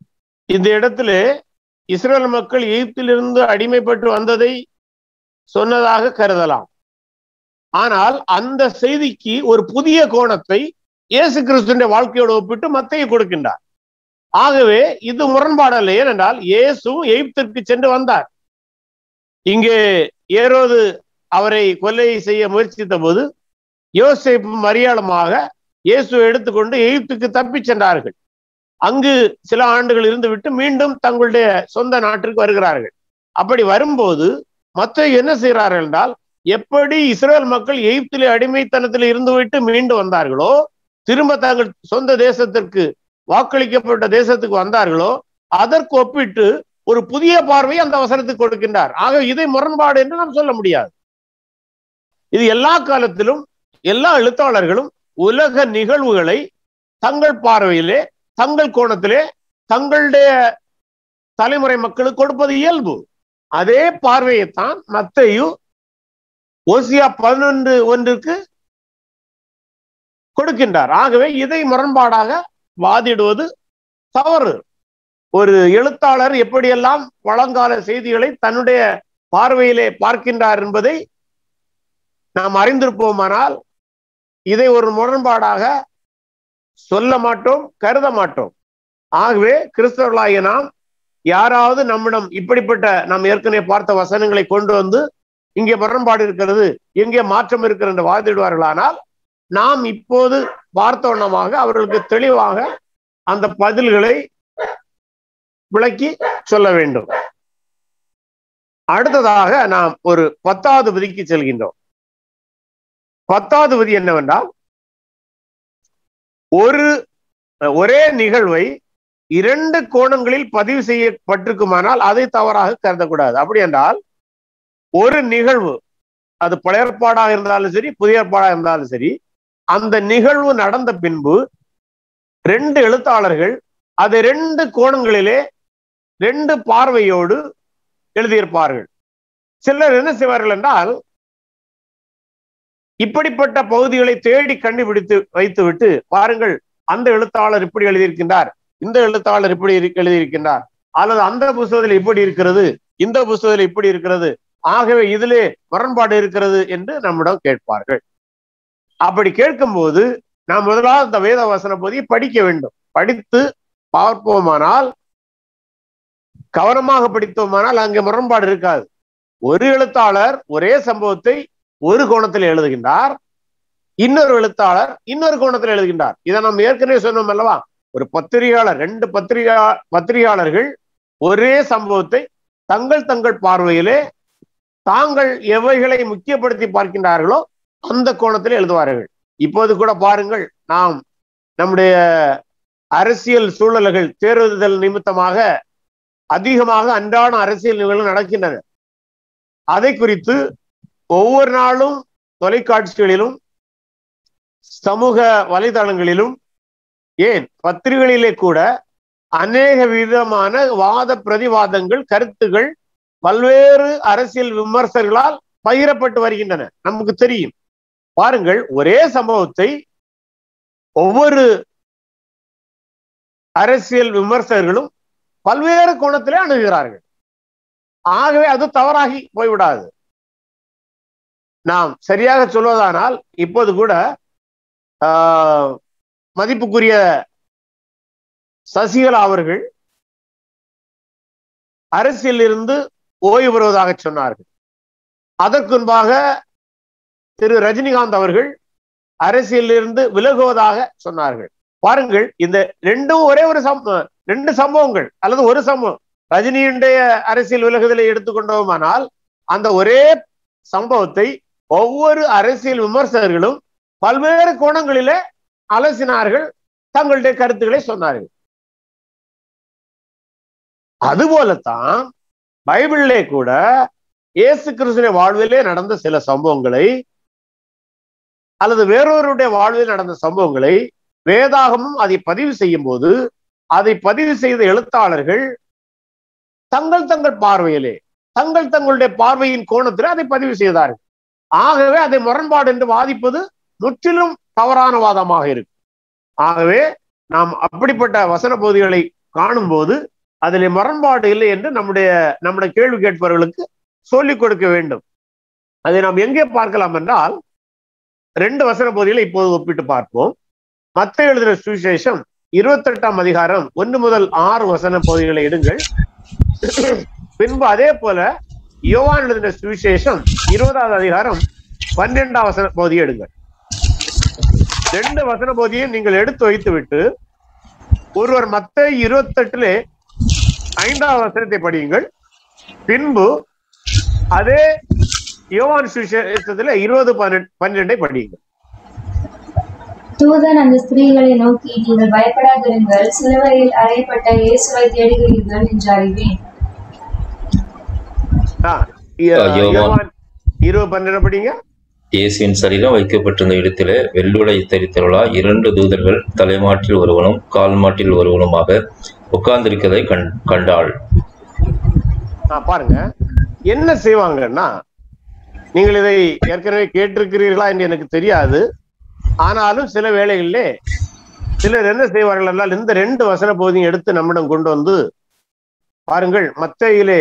இந்த இடத்துல இஸ்ரேல் மக்கள் எகிப்திலிருந்து அடிமைப்பட்டு வந்ததை சொன்னதாக கருதலாம் ஆனால் அந்த செய்திக்கு ஒரு புதிய கோணத்தை இயேசு கிறிஸ்துடைய வாழ்க்கையோடு ஒப்பிட்டு மத்தையை கொடுக்கின்றார் ஆகவே இது முரண்பாடல்ல ஏனென்றால் இயேசு எகிப்திற்கு சென்று வந்தார் இங்கே ஏரோது அவரை கொலை செய்ய முயற்சித்த போது யோசேப்பு மரியாளமாக இயேசுவை எடுத்துக்கொண்டு எகிப்துக்கு தப்பிச் சென்றார்கள் அங்கு சில ஆண்டுகள் இருந்துவிட்டு மீண்டும் தங்களுடைய சொந்த நாட்டிற்கு வருகிறார்கள் அப்படி வரும்போது மற்ற என்ன செய்கிறார்கள் என்றால் எப்படி இஸ்ரேல் மக்கள் எகிப்திலே அடிமைத்தனத்தில் இருந்துவிட்டு மீண்டு வந்தார்களோ திரும்ப தங்கள் சொந்த தேசத்திற்கு வாக்களிக்கப்பட்ட தேசத்துக்கு வந்தார்களோ அதற்கு ஒப்பிட்டு ஒரு புதிய பார்வை அந்த வசனத்துக்கு கொடுக்கின்றார் ஆக இதை முரண்பாடு என்று நாம் சொல்ல முடியாது இது எல்லா காலத்திலும் எல்லா எழுத்தாளர்களும் உலக நிகழ்வுகளை தங்கள் பார்வையிலே தங்கள் கோணத்திலே தங்களுடைய தலைமுறை மக்களுக்கு கொடுப்பது இயல்பு அதே பார்வையைத்தான் மத்தையு ஓசியா பதினொன்று ஒன்றுக்கு கொடுக்கின்றார் ஆகவே இதை முரண்பாடாக வாதிடுவது தவறு ஒரு எழுத்தாளர் எப்படியெல்லாம் பழங்கால செய்திகளை தன்னுடைய பார்வையிலே பார்க்கின்றார் என்பதை நாம் அறிந்திருப்போமானால் இதை ஒரு முரண்பாடாக சொல்ல மாட்டோம் கருத மாட்டோம் ஆகவே கிறிஸ்தவர்களாகிய நாம் யாராவது நம்மிடம் இப்படிப்பட்ட நாம் ஏற்கனவே பார்த்த வசனங்களை கொண்டு வந்து இங்கே முரண்பாடு இருக்கிறது எங்கே மாற்றம் இருக்கிறது என்று வாதிடுவார்களானால் நாம் இப்போது பார்த்த வண்ணமாக அவர்களுக்கு தெளிவாக அந்த பதில்களை விளக்கி சொல்ல வேண்டும் அடுத்ததாக நாம் ஒரு பத்தாவது விதிக்கு செல்கின்றோம் பத்தாவது விதி என்னவென்றால் ஒரு ஒரே நிகழ்வை இரண்டு கோணங்களில் பதிவு செய்யப்பட்டிருக்குமானால் அதை தவறாக கருதக்கூடாது அப்படி என்றால் ஒரு நிகழ்வு அது பழையற்பாடாக இருந்தாலும் சரி புதிய ஏற்பாடாக இருந்தாலும் சரி அந்த நிகழ்வு நடந்த பின்பு ரெண்டு எழுத்தாளர்கள் அதை ரெண்டு கோணங்களிலே ரெண்டு பார்வையோடு எழுதியிருப்பார்கள் சிலர் என்ன செய்வார்கள் என்றால் இப்படிப்பட்ட பகுதிகளை தேடி கண்டுபிடித்து வைத்துவிட்டு பாருங்கள் அந்த எழுத்தாளர் இப்படி எழுதியிருக்கின்றார் இந்த எழுத்தாளர் இப்படி எழுதியிருக்கின்றார் அல்லது அந்த புஸ்தகத்தில் இப்படி இருக்கிறது இந்த புஸ்தகத்தில் இப்படி இருக்கிறது ஆகவே இதிலே முரண்பாடு இருக்கிறது என்று நம்மிடம் கேட்பார்கள் அப்படி கேட்கும்போது நாம் முதலாவது இந்த வேத வசன பகுதியை படிக்க வேண்டும் படித்து பார்ப்போமானால் கவனமாக படித்தோமானால் அங்கே முரண்பாடு இருக்காது ஒரு எழுத்தாளர் ஒரே சம்பவத்தை ஒரு கோணத்தில் எழுதுகின்றார் இன்னொரு எழுத்தாளர் இன்னொரு கோணத்தில் எழுதுகின்றார் இதை நாம் ஏற்கனவே சொன்னோம் அல்லவா ஒரு பத்திரிகையாளர் ரெண்டு பத்திரிகா பத்திரிகையாளர்கள் ஒரே சம்பவத்தை தங்கள் தங்கள் பார்வையிலே தாங்கள் எவைகளை முக்கியப்படுத்தி பார்க்கின்றார்களோ அந்த கோணத்தில் எழுதுவார்கள் இப்போது கூட பாருங்கள் நாம் நம்முடைய அரசியல் சூழல்கள் தேர்தல் நிமித்தமாக அதிகமாக அன்றாட அரசியல் நிகழ்வுகள் நடக்கின்றன அதை குறித்து ஒவ்வொரு நாளும் தொலைக்காட்சிகளிலும் சமூக வலைதளங்களிலும் ஏன் பத்திரிகைகளிலே கூட அநேக விதமான வாத பிரதிவாதங்கள் கருத்துகள் பல்வேறு அரசியல் விமர்சகர்களால் பகிரப்பட்டு வருகின்றன நமக்கு தெரியும் பாருங்கள் ஒரே சம்பவத்தை ஒவ்வொரு அரசியல் விமர்சகர்களும் பல்வேறு கோணத்திலே அணுகிறார்கள் ஆகவே அது தவறாகி போய்விடாது நாம் சரியாக சொல்வதானால் இப்போது கூட மதிப்புக்குரிய சசிகலா அவர்கள் அரசியலில் இருந்து ஓய்வு பெறுவதாக சொன்னார்கள் அதற்கு முன்பாக திரு ரஜினிகாந்த் அவர்கள் அரசியலில் இருந்து விலகுவதாக சொன்னார்கள் பாருங்கள் இந்த ரெண்டும் ஒரே ஒரு சம்பவம் ரெண்டு சம்பவங்கள் அல்லது ஒரு சம்பவம் ரஜினியுடைய அரசியல் விலகுதலை எடுத்துக்கொண்டோமானால் அந்த ஒரே சம்பவத்தை ஒவ்வொரு அரசியல் விமர்சகர்களும் பல்வேறு கோணங்களிலே அலசினார்கள் தங்களுடைய கருத்துக்களை சொன்னார்கள் அதுபோலத்தான் பைபிளிலே கூட இயேசு கிறிஸ்துடைய வாழ்விலே நடந்த சில சம்பவங்களை அல்லது வேறொருடைய வாழ்வில் நடந்த சம்பவங்களை வேதாகமும் அதை பதிவு செய்யும் போது அதை பதிவு செய்த எழுத்தாளர்கள் தங்கள் தங்கள் பார்வையிலே தங்கள் தங்களுடைய பார்வையின் கோணத்தில் அதை பதிவு செய்தார்கள் ஆகவே அதை முரண்பாடு என்று வாதிப்பது முற்றிலும் தவறான வாதமாக இருக்கு ஆகவே நாம் அப்படிப்பட்ட வசன பகுதிகளை காணும் போது அதில் முரண்பாடு இல்லை என்று நம்முடைய நம்முடைய கேள்வி கேட்பவர்களுக்கு சொல்லிக் கொடுக்க வேண்டும் அதை நாம் எங்கே பார்க்கலாம் என்றால் ரெண்டு வசன பகுதிகளை இப்போது ஒப்பிட்டு பார்ப்போம் மத்த எழுதின சுவிசேஷம் இருபத்தெட்டாம் அதிகாரம் ஒன்று முதல் ஆறு வசன பகுதிகளை எடுங்கள் பின்பு அதே போல யோவான் எழுதின சுவிசேஷம் இருபதாவது அதிகாரம் பன்னிரெண்டாம் வசன பகுதியை எடுங்கள் ரெண்டு வசன பகுதியும் நீங்கள் எடுத்து வைத்து விட்டு ஒருவர் மத்த இருபத்தெட்டுலே ஐந்தாவது வசனத்தை படியுங்கள் பின்பு அதே யோவான் சுவிசேஷத்துல இருபது பன்னெண்டு பன்னிரெண்டை படியுங்கள் தூதன் அந்த ஸ்திரீகளை நோக்கி நீங்கள் பயப்படாதிருங்கள் சிலுவையில் அறையப்பட்ட இயேசுவை தேடுகிறீர்கள் என்று அறிவேன் ஆ, ய- ஆ, யோவான். யோவான் இருபது பன்னெண்டு படிங்க இயேசுவின் சரீரம் வைக்கப்பட்டிருந்த இடத்திலே வெள்ளுடை தரித்தருளா இரண்டு தூதர்கள் தலைமாட்டில் ஒருவனும் கால் மாட்டில் ஒருவனுமாக உட்கார்ந்திருக்கதை கண் கண்டாள் ஆ, பாருங்க என்ன செய்வாங்கன்னா நீங்கள் இதை ஏற்கனவே கேட்டிருக்கிறீர்களா என்று எனக்கு தெரியாது ஆனாலும் சில வேளைகளிலே சிலர் என்ன செய்வார்கள் என்றால் இந்த ரெண்டு வசன பகுதியும் எடுத்து நம்மிடம் கொண்டு வந்து பாருங்கள் மத்தையிலே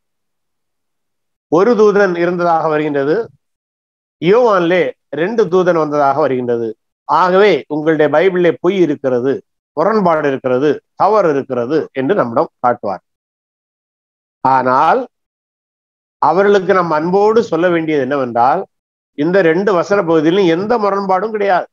ஒரு தூதன் இருந்ததாக வருகின்றது யோவான்லே ரெண்டு தூதன் வந்ததாக வருகின்றது ஆகவே உங்களுடைய பைபிளிலே பொய் இருக்கிறது முரண்பாடு இருக்கிறது தவறு இருக்கிறது என்று நம்மிடம் காட்டுவார் ஆனால் அவர்களுக்கு நம் அன்போடு சொல்ல வேண்டியது என்னவென்றால் இந்த ரெண்டு வசன பகுதியிலும் எந்த முரண்பாடும் கிடையாது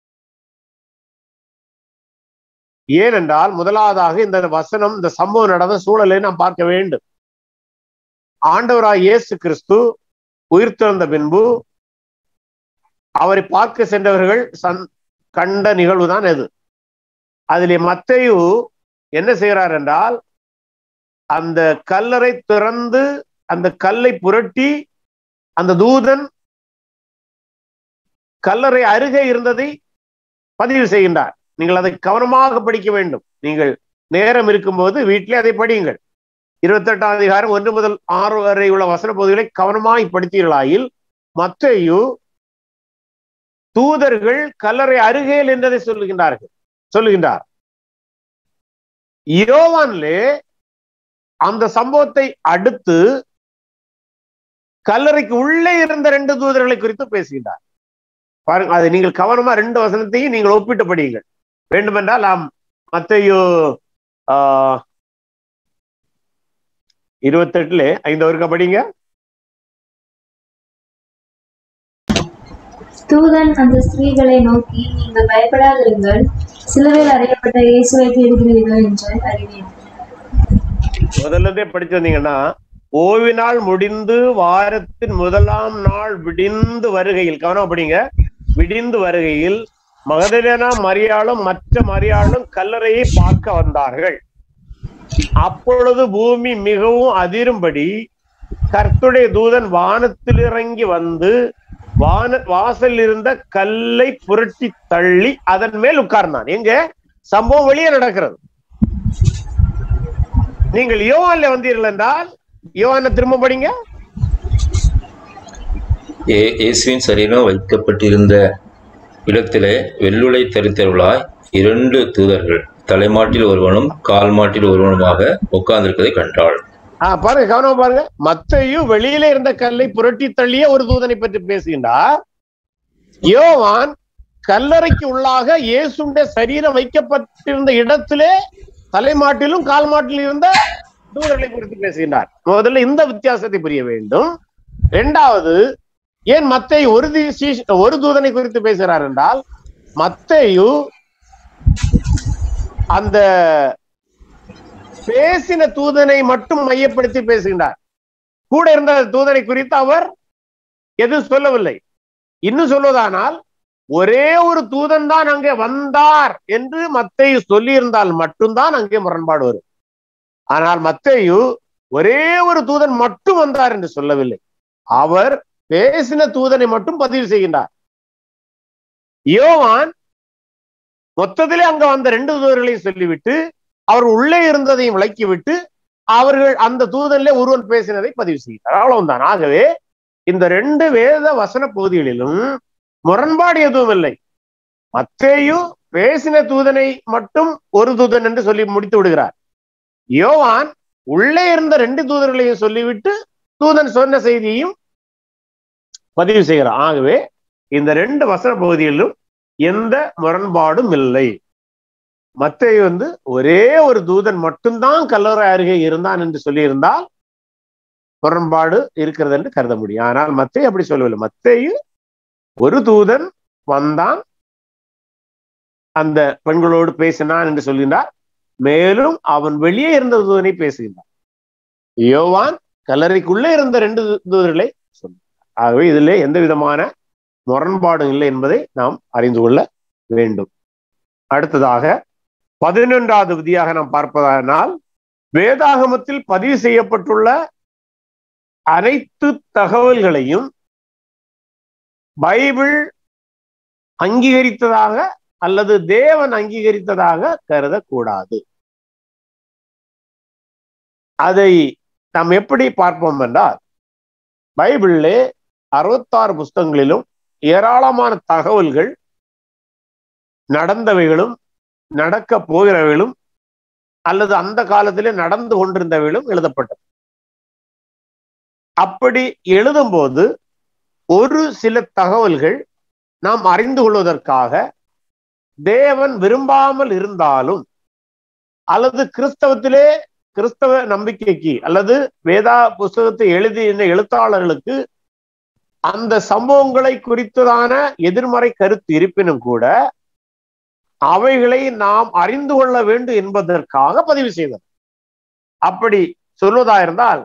ஏனென்றால் முதலாவதாக இந்த வசனம் இந்த சம்பவம் நடந்த சூழலை நாம் பார்க்க வேண்டும் ஆண்டவராய் இயேசு கிறிஸ்து உயிர்த்தெழுந்த பின்பு அவரை பார்க்க சென்றவர்கள் சந் கண்ட நிகழ்வுதான் எது அதிலே மத்தையு என்ன செய்கிறார் என்றால் அந்த கல்லறை திறந்து அந்த கல்லை புரட்டி அந்த தூதன் கல்லறை அருகே இருந்ததை பதிவு செய்கின்றார் நீங்கள் அதை கவனமாக படிக்க வேண்டும் நீங்கள் நேரம் இருக்கும்போது வீட்டிலே அதை படியுங்கள் இருபத்தெட்டாம் அதிகாரம் ஒன்று முதல் ஆறு வரை உள்ள வசன பகுதிகளை கவனமாய் படித்தீர்களாயில் மத்தையு தூதர்கள் கல்லறை அருகே என்றதை சொல்லுகின்றார்கள் சொல்லுகின்றார் யோவான்லே அந்த சம்பவத்தை அடுத்து கல்லறைக்கு உள்ளே இருந்த ரெண்டு தூதர்களை குறித்து பேசுகின்றார் பாருங்க அதை நீங்கள் கவனமா ரெண்டு வசனத்தையும் நீங்கள் ஒப்பிட்டு படியுங்கள் வேண்டுமென்றால் நாம் மத்தையோ ஆஹ் இருபத்தெட்டுல ஐந்து வருக்க படிங்க தூதன் அந்த ஸ்திரீகளை நோக்கி நீங்கள் பயப்படாதிருங்கள் சிலுவையில் அறையப்பட்ட இயேசுவை தேடுகிறீர்கள் என்று அறிவேன் முதல்ல இருந்தே படிச்சு வந்தீங்கன்னா ஓய்வு நாள் முடிந்து வாரத்தின் முதலாம் நாள் விடிந்து வருகையில் கவனம் படிங்க விடிந்து வருகையில் மகதலேனா மரியாளும் மற்ற மரியாளும் கல்லறையை பார்க்க வந்தார்கள் அப்பொழுது பூமி மிகவும் அதிரும்படி கர்த்துடைய தூதன் வானத்தில் இறங்கி வந்து வான வாசல் இருந்த கல்லை புரட்டி தள்ளி அதன் மேல் உட்கார்ந்தான் எங்க சம்பவம் வெளியே நடக்கிறது நீங்கள் யோவான்ல வந்தீர்கள் என்றால் யோவான திரும்ப படிங்க ஏ- இயேசுவின் சரீரம் வைக்கப்பட்டிருந்த இடத்திலே வெள்ளுடை தரித்தருளாய் இரண்டு தூதர்கள் தலைமாட்டில் ஒருவனும் கால் மாட்டில் ஒருவனுமாக உட்கார்ந்திருக்கதை கண்டாள் ஆஹ் பாருங்க கவனமா பாருங்க மத்தையும் வெளியில இருந்த கல்லை புரட்டி தள்ளிய ஒரு தூதனை பற்றி பேசுகின்றார் யோவான் கல்லறைக்கு உள்ளாக இயேசுடைய சரீரம் வைக்கப்பட்டிருந்த இடத்திலே தலைமாட்டிலும் கால் மாட்டிலும் இருந்த தூதர்களை குறித்து பேசுகின்றார் முதல்ல இந்த வித்தியாசத்தை புரிய வேண்டும் இரண்டாவது ஏன் மத்தை ஒரு தி- சீஷ்- ஒரு தூதனை குறித்து பேசுகிறார் என்றால் மத்தையு அந்த பேசின தூதனை மட்டும் மையப்படுத்தி பேசுகின்றார் கூட இருந்த தூதனை குறித்து அவர் எதுவும் சொல்லவில்லை இன்னும் சொல்வதானால் ஒரே ஒரு தூதன் தான் அங்கே வந்தார் என்று மத்தேயு சொல்லியிருந்தால் மட்டும்தான் அங்கே முரண்பாடு வரும் ஆனால் மத்தேயு ஒரே ஒரு தூதன் மட்டும் வந்தார் என்று சொல்லவில்லை அவர் பேசின தூதனை மட்டும் பதிவு செய்கின்றார் யோவான் மொத்தத்திலே அங்க வந்த ரெண்டு தூதர்களையும் சொல்லிவிட்டு அவர் உள்ளே இருந்ததையும் விளக்கிவிட்டு அவர்கள் அந்த தூதனிலே ஒருவன் பேசினதை பதிவு செய்கிறார் அவ்வளவுதான் ஆகவே இந்த ரெண்டு வேத வசன பகுதிகளிலும் முரண்பாடு எதுவும் இல்லை மத்தேயு பேசின தூதனை மட்டும் ஒரு தூதன் என்று சொல்லி முடித்து விடுகிறார் யோவான் உள்ளே இருந்த ரெண்டு தூதர்களையும் சொல்லிவிட்டு தூதன் சொன்ன செய்தியையும் பதிவு செய்கிறான் ஆகவே இந்த ரெண்டு வசன பகுதிகளிலும் எந்த முரண்பாடும் இல்லை மத்தேயு வந்து ஒரே ஒரு தூதன் மட்டும்தான் கல்லறை அருகே இருந்தான் என்று சொல்லியிருந்தால் முரண்பாடு இருக்கிறது என்று கருத முடியும் ஆனால் மத்தேயு அப்படி சொல்லவில்லை மத்தேயு ஒரு தூதன் வந்தான் அந்த பெண்களோடு பேசினான் என்று சொல்கின்றார் மேலும் அவன் வெளியே இருந்த தூதனை பேசுகின்றான் யோவான் கல்லறைக்குள்ளே இருந்த ரெண்டு தூதர்களை சொன்னார் ஆகவே இதிலே எந்த விதமான முரண்பாடும் இல்லை என்பதை நாம் அறிந்து கொள்ள வேண்டும் அடுத்ததாக பதினொன்றாவது விதியாக நாம் பார்ப்பதானால் வேதாகமத்தில் பதிவு செய்யப்பட்டுள்ள அனைத்து தகவல்களையும் பைபிள் அங்கீகரித்ததாக அல்லது தேவன் அங்கீகரித்ததாக கருதக்கூடாது அதை நாம் எப்படி பார்ப்போம் என்றால் பைபிளிலே அறுபத்தாறு புஸ்தகங்களிலும் ஏராளமான தகவல்கள் நடந்தவைகளும் நடக்க போகிறவைகளும் அல்லது அந்த காலத்திலே நடந்து கொண்டிருந்தவைகளும் எழுதப்பட்டது அப்படி எழுதும்போது ஒரு சில தகவல்கள் நாம் அறிந்து கொள்வதற்காக தேவன் விரும்பாமல் இருந்தாலும் அல்லது கிறிஸ்தவத்திலே கிறிஸ்தவ நம்பிக்கைக்கு அல்லது வேதா புஸ்தகத்தை எழுதிய எழுத்தாளர்களுக்கு அந்த சம்பவங்களை குறித்ததான எதிர்மறை கருத்து இருப்பினும் கூட அவைகளை நாம் அறிந்து கொள்ள வேண்டும் என்பதற்காக பதிவு செய்தது அப்படி சொல்வதா இருந்தால்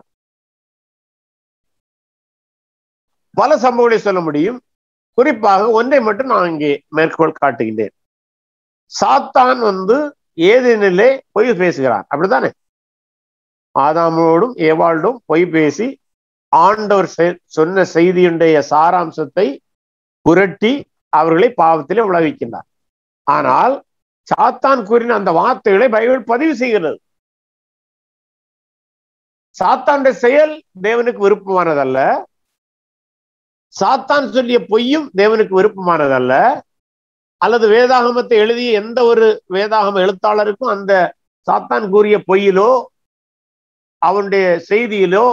பல சம்பவங்களை சொல்ல முடியும் குறிப்பாக ஒன்றை மட்டும் நான் இங்கே மேற்கோள் காட்டுகின்றேன் சாத்தான் வந்து ஏதேனிலே பொய் பேசுகிறான் அப்படித்தானே ஆதாமோடும் ஏவாளோடும் பொய் பேசி ஆண்டவர் சொன்ன செய்தியுடைய சாராம்சத்தை புரட்டி அவர்களை பாவத்திலே உழவிக்கின்றார் ஆனால் சாத்தான் கூறின அந்த வார்த்தைகளை பைபிள் பதிவு செய்கிறது சாத்தானுடைய செயல் தேவனுக்கு விருப்பமானதல்ல சாத்தான் சொல்லிய பொய்யும் தேவனுக்கு விருப்பமானதல்ல அல்லது வேதாகமத்தை எழுதிய எந்த ஒரு வேதாகம எழுத்தாளருக்கும் அந்த சாத்தான் கூறிய பொய்யிலோ அவனுடைய செய்தியிலோ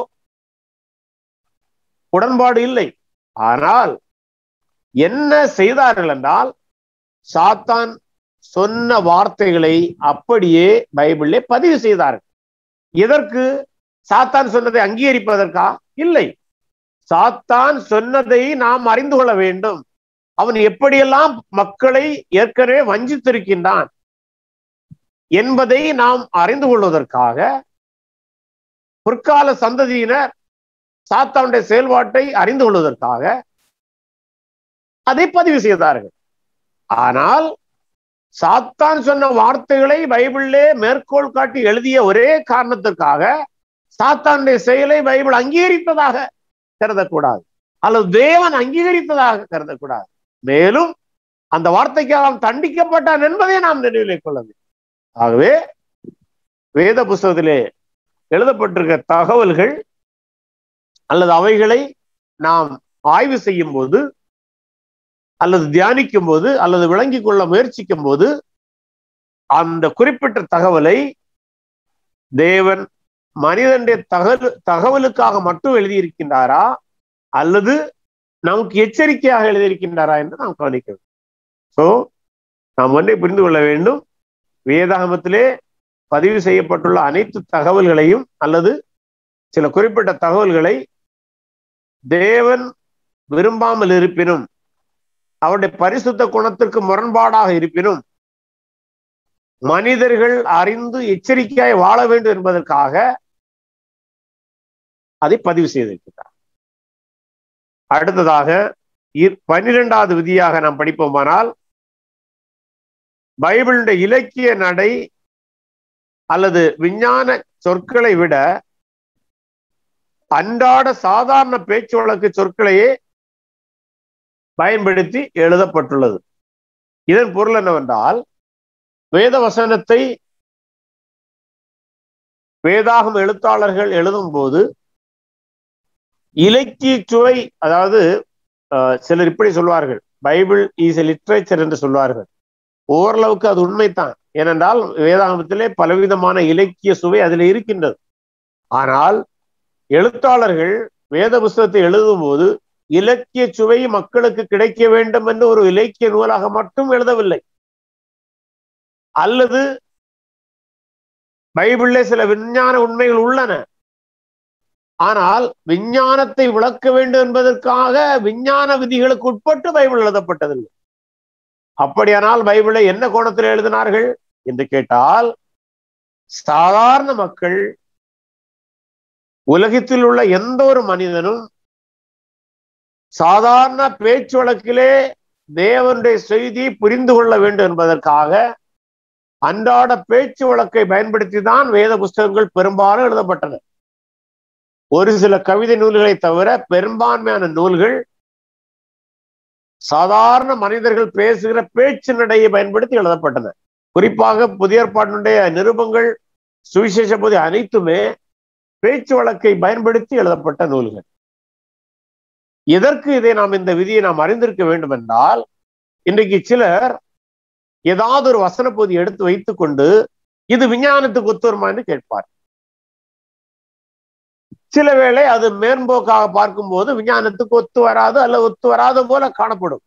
உடன்பாடு இல்லை ஆனால் என்ன செய்தார்கள் என்றால் சாத்தான் சொன்ன வார்த்தைகளை அப்படியே பைபிளிலே பதிவு செய்தார்கள் எதற்கு சாத்தான் சொன்னதை அங்கீகரிப்பதற்கா இல்லை சாத்தான் சொன்னதை நாம் அறிந்து கொள்ள வேண்டும் அவன் எப்படியெல்லாம் மக்களை ஏற்கனவே வஞ்சித்திருக்கின்றான் என்பதை நாம் அறிந்து கொள்வதற்காக பிற்கால சந்ததியினர் சாத்தானுடைய செயல்பாட்டை அறிந்து கொள்வதற்காக அதை பதிவு செய்தார்கள் ஆனால் சாத்தான் சொன்ன வார்த்தைகளை பைபிளிலே மேற்கோள் காட்டி எழுதிய ஒரே காரணத்திற்காக சாத்தானுடைய செயலை பைபிள் அங்கீகரித்ததாக கருதக்கூடாது அல்லது தேவன் அங்கீகரித்ததாக கருதக்கூடாது மேலும் அந்த வார்த்தைக்காக அவன் தண்டிக்கப்பட்டான் என்பதை நாம் நினைவிலே கொள்ள வேண்டும் ஆகவே வேத புஸ்தகத்திலே எழுதப்பட்டிருக்க தகவல்கள் அல்லது அவைகளை நாம் ஆய்வு செய்யும் போது அல்லது தியானிக்கும் போது அல்லது விளங்கிக் கொள்ள முயற்சிக்கும் போது அந்த குறிப்பிட்ட தகவலை தேவன் மனிதனுடைய தகவல் தகவலுக்காக மட்டும் எழுதியிருக்கின்றாரா அல்லது நமக்கு எச்சரிக்கையாக எழுதியிருக்கின்றாரா என்று நாம் கவனிக்க வேண்டும் ஸோ நாம் ஒன்றை புரிந்து கொள்ள வேண்டும் வேதாகமத்திலே பதிவு செய்யப்பட்டுள்ள அனைத்து தகவல்களையும் அல்லது சில குறிப்பிட்ட தகவல்களை தேவன் விரும்பாமல் இருப்பினும் அவருடைய பரிசுத்த குணத்திற்கு முரண்பாடாக இருப்பினும் மனிதர்கள் அறிந்து எச்சரிக்கையாய் வாழ வேண்டும் என்பதற்காக அதை பதிவு செய்திருக்கிறார் அடுத்ததாக பன்னிரெண்டாவது விதியாக நாம் படிப்போமானால் பைபிளுடைய இலக்கிய நடை அல்லது விஞ்ஞான சொற்களை விட அன்றாட சாதாரண பேச்சு வழக்கு சொற்களையே பயன்படுத்தி எழுதப்பட்டுள்ளது இதன் பொருள் என்னவென்றால் வேத வசனத்தை வேதாகம் எழுத்தாளர்கள் எழுதும் போது இலக்கிய சுவை அதாவது சிலர் இப்படி சொல்வார்கள் பைபிள் இஸ் எ லிட்ரேச்சர் என்று சொல்வார்கள் ஓரளவுக்கு அது உண்மைதான் ஏனென்றால் வேதாகமத்திலே பலவிதமான இலக்கிய சுவை அதில் இருக்கின்றது ஆனால் எழுத்தாளர்கள் வேத புஸ்தகத்தை எழுதும் போது இலக்கிய சுவை மக்களுக்கு கிடைக்க வேண்டும் என்று ஒரு இலக்கிய நூலாக மட்டும் எழுதவில்லை அல்லது பைபிளிலே சில விஞ்ஞான உண்மைகள் உள்ளன ஆனால் விஞ்ஞானத்தை விளக்க வேண்டும் என்பதற்காக விஞ்ஞான விதிகளுக்கு உட்பட்டு பைபிள் எழுதப்பட்டதில்லை அப்படியானால் பைபிளை என்ன கோணத்தில் எழுதினார்கள் என்று கேட்டால் சாதாரண மக்கள் உலகத்தில் உள்ள எந்த ஒரு மனிதனும் சாதாரண பேச்சு வழக்கிலே தேவனுடைய செய்தியை புரிந்து கொள்ள வேண்டும் என்பதற்காக அன்றாட பேச்சு வழக்கை பயன்படுத்தி தான் வேத புஸ்தகங்கள் பெரும்பாலும் எழுதப்பட்டன ஒரு சில கவிதை நூல்களை தவிர பெரும்பான்மையான நூல்கள் சாதாரண மனிதர்கள் பேசுகிற பேச்சு நடையை பயன்படுத்தி எழுதப்பட்டன குறிப்பாக புதிய ஏற்பாட்டினுடைய நிருபங்கள் சுவிசேஷ பகுதி அனைத்துமே பேச்சு வழக்கை பயன்படுத்தி எழுதப்பட்ட நூல்கள் எதற்கு இதை நாம் இந்த விதியை நாம் அறிந்திருக்க வேண்டும் என்றால் இன்றைக்கு சிலர் ஏதாவது ஒரு வசன பகுதி எடுத்து வைத்துக் கொண்டு இது விஞ்ஞானத்துக்கு ஒத்து வருமா என்று கேட்பார் சில வேளை அது மேம்போக்காக பார்க்கும்போது விஞ்ஞானத்துக்கு ஒத்து வராது அல்ல ஒத்து வராத போல காணப்படும்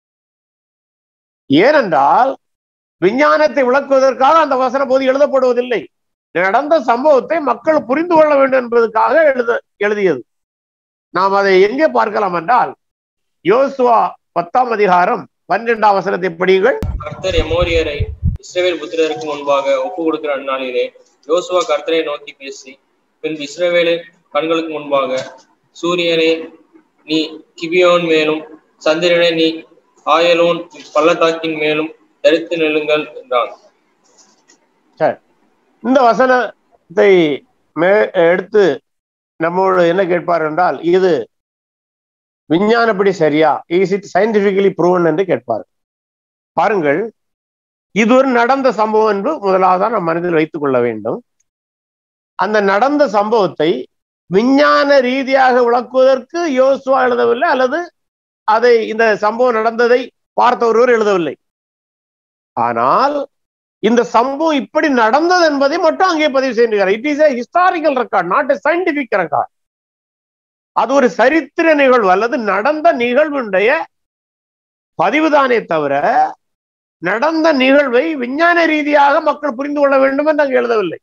ஏனென்றால் விஞ்ஞானத்தை விளக்குவதற்காக அந்த வசன பகுதி எழுதப்படுவதில்லை நடந்த சம்பவத்தை மக்கள் புரிந்து கொள்ள வேண்டும் என்பதற்காக எழுத எழுதியது நாம் அதை எங்கே பார்க்கலாம் என்றால் யோசுவா பத்தாம் அதிகாரம் பன்னிரெண்டாம் வசனத்தை படியுங்கள் கர்த்தர் எமோரியரை இஸ்ரவேல் புத்திரருக்கு முன்பாக ஒப்பு கொடுக்கிற அந்நாளிலே யோசுவா கர்த்தரை நோக்கி பேசி பின்பு இஸ்ரவேலின் கண்களுக்கு முன்பாக சூரியனே நீ கிபியோன் மேலும் சந்திரனே நீ ஆயலோன் பள்ளத்தாக்கின் மேலும் தரித்து நில்லுங்கள் என்றான் சரி இந்த வசனத்தை மே எடுத்து நம்மோடு என்ன கேட்பார் என்றால் இது விஞ்ஞானப்படி சரியா இஸ் இட் சயின்டிபிகலி ப்ரூவன் என்று கேட்பார் பாருங்கள் இது ஒரு நடந்த சம்பவம் என்று முதலாவதாக நம் மனதில் வைத்துக் கொள்ள வேண்டும் அந்த நடந்த சம்பவத்தை விஞ்ஞான ரீதியாக விளக்குவதற்கு யோசுவா எழுதவில்லை அல்லது அதை இந்த சம்பவம் நடந்ததை பார்த்த ஒருவர் எழுதவில்லை ஆனால் இந்த சம்பவம் இப்படி நடந்தது என்பதை மட்டும் அங்கே பதிவு செய்கிறார் it is a historical record not a scientific record அது ஒரு சரித்திர நிகழ்வு அல்லது நடந்த நிகழ்வுடைய பதிவுதானே தவிர நடந்த நிகழ்வை விஞ்ஞான ரீதியாக மக்கள் புரிந்து கொள்ள வேண்டும் என்று அங்கு எழுதவில்லை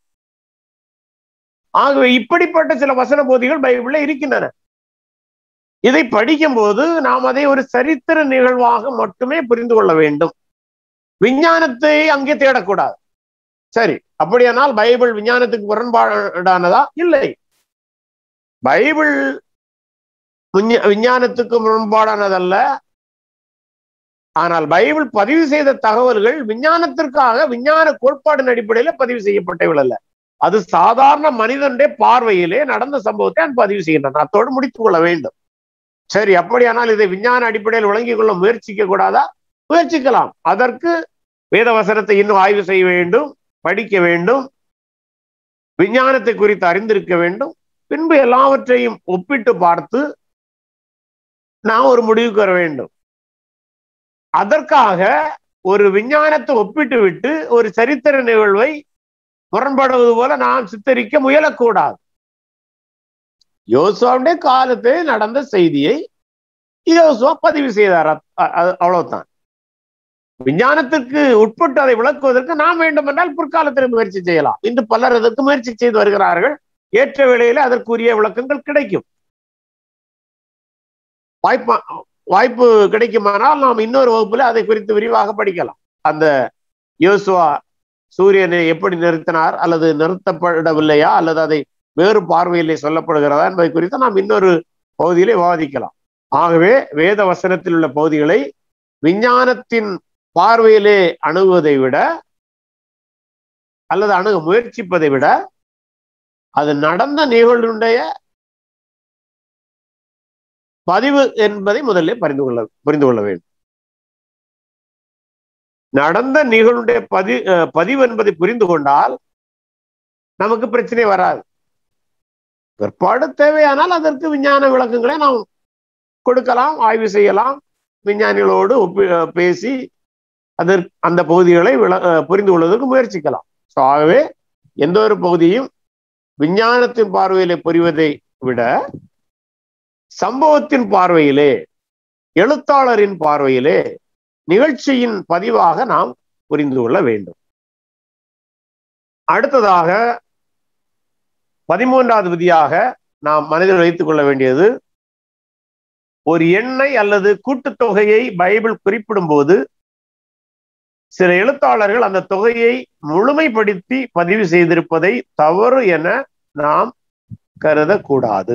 ஆகவே இப்படிப்பட்ட சில வசன போதிகள் பைபிளில் இருக்கின்றன இதை படிக்கும் போது நாம் அதை ஒரு சரித்திர நிகழ்வாக மட்டுமே புரிந்து கொள்ள வேண்டும் விஞ்ஞானத்தை அங்கே தேடக்கூடாது சரி அப்படியானால் பைபிள் விஞ்ஞானத்துக்கு முரண்பாடானதா இல்லை பைபிள் விஞ்ஞ- விஞ்ஞானத்துக்கு முரண்பாடானதல்ல ஆனால் பைபிள் பதிவு செய்த தகவல்கள் விஞ்ஞானத்திற்காக விஞ்ஞான கோட்பாடின் அடிப்படையில பதிவு செய்யப்பட்டவள் அல்ல அது சாதாரண மனிதனுடைய பார்வையிலே நடந்த சம்பவத்தை நான் பதிவு செய்கின்றன அத்தோடு முடித்துக் கொள்ள வேண்டும் சரி அப்படியானால் இதை விஞ்ஞான அடிப்படையில் விளங்கிக் கொள்ள முயற்சிக்க கூடாதா முயற்சிக்கலாம் அதற்கு வேத வசனத்தை இன்னும் ஆய்வு செய்ய வேண்டும் படிக்க வேண்டும் விஞ்ஞானத்தை குறித்து அறிந்திருக்க வேண்டும் பின்பு எல்லாவற்றையும் ஒப்பிட்டு பார்த்து நாம் ஒரு முடிவுக்கு வர வேண்டும் அதற்காக ஒரு விஞ்ஞானத்தை ஒப்பிட்டு விட்டு ஒரு சரித்திர நிகழ்வை முரண்படுவது போல நாம் சித்தரிக்க முயலக்கூடாது யோசுவாவுடைய காலத்தில் நடந்த செய்தியை யோசுவா பதிவு செய்தார் அத்- அ- அ- அவ்வளவுதான் விஞ்ஞானத்துக்கு உட்பட்டு அதை விளக்குவதற்கு நாம் வேண்டுமென்றால் பிற்காலத்தில் முயற்சி செய்யலாம் இன்று பலர் அதற்கு முயற்சி செய்து வருகிறார்கள் ஏற்ற வேளையில அதற்குரிய விளக்கங்கள் கிடைக்கும் வாய்ப்பு வாய்ப்பு கிடைக்குமானால் நாம் இன்னொரு வகுப்புல அதை குறித்து விரிவாக படிக்கலாம் அந்த யோசுவா சூரியனை எப்படி நிறுத்தினார் அல்லது நிறுத்தப்படவில்லையா அல்லது அதை வேறு பார்வையிலே சொல்லப்படுகிறதா என்பதை குறித்து நாம் இன்னொரு பகுதியிலே விவாதிக்கலாம் ஆகவே வேத வசனத்தில் உள்ள பகுதிகளை விஞ்ஞானத்தின் பார்வையிலே அணுகுவதை விட அல்லது அணுக முயற்சிப்பதை விட அது நடந்த நிகழ்வுடைய பதிவு என்பதை முதலில் புரிந்து கொள்ள புரிந்து கொள்ள வேண்டும் நடந்த நிகழ்வுடைய பதி அஹ் பதிவு என்பதை புரிந்து கொண்டால் நமக்கு பிரச்சனை வராது பிற்பாடு தேவையானால் அதற்கு விஞ்ஞான விளக்கங்களை நாம் கொடுக்கலாம் ஆய்வு செய்யலாம் விஞ்ஞானிகளோடு ஒப்பி அஹ் பேசி அது அந்த பகுதிகளை விள அஹ் புரிந்து கொள்வதற்கு முயற்சிக்கலாம் ஸோ ஆகவே எந்த ஒரு பகுதியும் விஞ்ஞானத்தின் பார்வையிலே புரிவதை விட சம்பவத்தின் பார்வையிலே எழுத்தாளரின் பார்வையிலே நிகழ்ச்சியின் பதிவாக நாம் புரிந்து கொள்ள வேண்டும் அடுத்ததாக பதிமூன்றாவது விதியாக நாம் மனதில் வைத்துக் கொள்ள வேண்டியது ஒரு எண்ணை அல்லது கூட்டுத்தொகையை பைபிள் குறிப்பிடும் போது சில எழுத்தாளர்கள் அந்த தொகையை முழுமைப்படுத்தி பதிவு செய்திருப்பதை தவறு என நாம் கருதக்கூடாது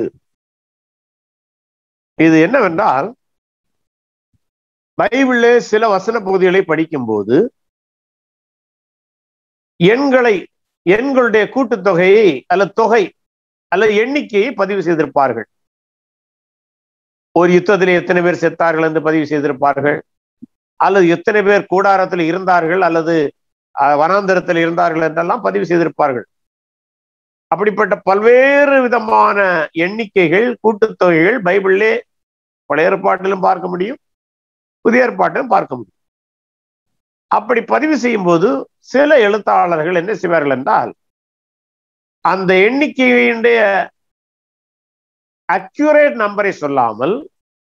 இது என்னவென்றால் பைபிளிலே சில வசன பகுதிகளை படிக்கும்போது எண்களை எண்களுடைய கூட்டுத்தொகையை அல்லது தொகை அல்லது எண்ணிக்கையை பதிவு செய்திருப்பார்கள் ஒரு யுத்தத்தில் எத்தனை பேர் செத்தார்கள் என்று பதிவு செய்திருப்பார்கள் அல்லது எத்தனை பேர் கூடாரத்தில் இருந்தார்கள் அல்லது அஹ், வனாந்தரத்தில் இருந்தார்கள் என்றெல்லாம் பதிவு செய்திருப்பார்கள் அப்படிப்பட்ட பல்வேறு விதமான எண்ணிக்கைகள் கூட்டுத்தொகைகள் பைபிளிலே பழைய ஏற்பாட்டிலும் பார்க்க முடியும் புதிய ஏற்பாட்டிலும் பார்க்க முடியும் அப்படி பதிவு செய்யும் போது சில எழுத்தாளர்கள் என்ன செய்வார்கள் என்றால் அந்த எண்ணிக்கையினுடைய அக்யூரேட் நம்பரை சொல்லாமல்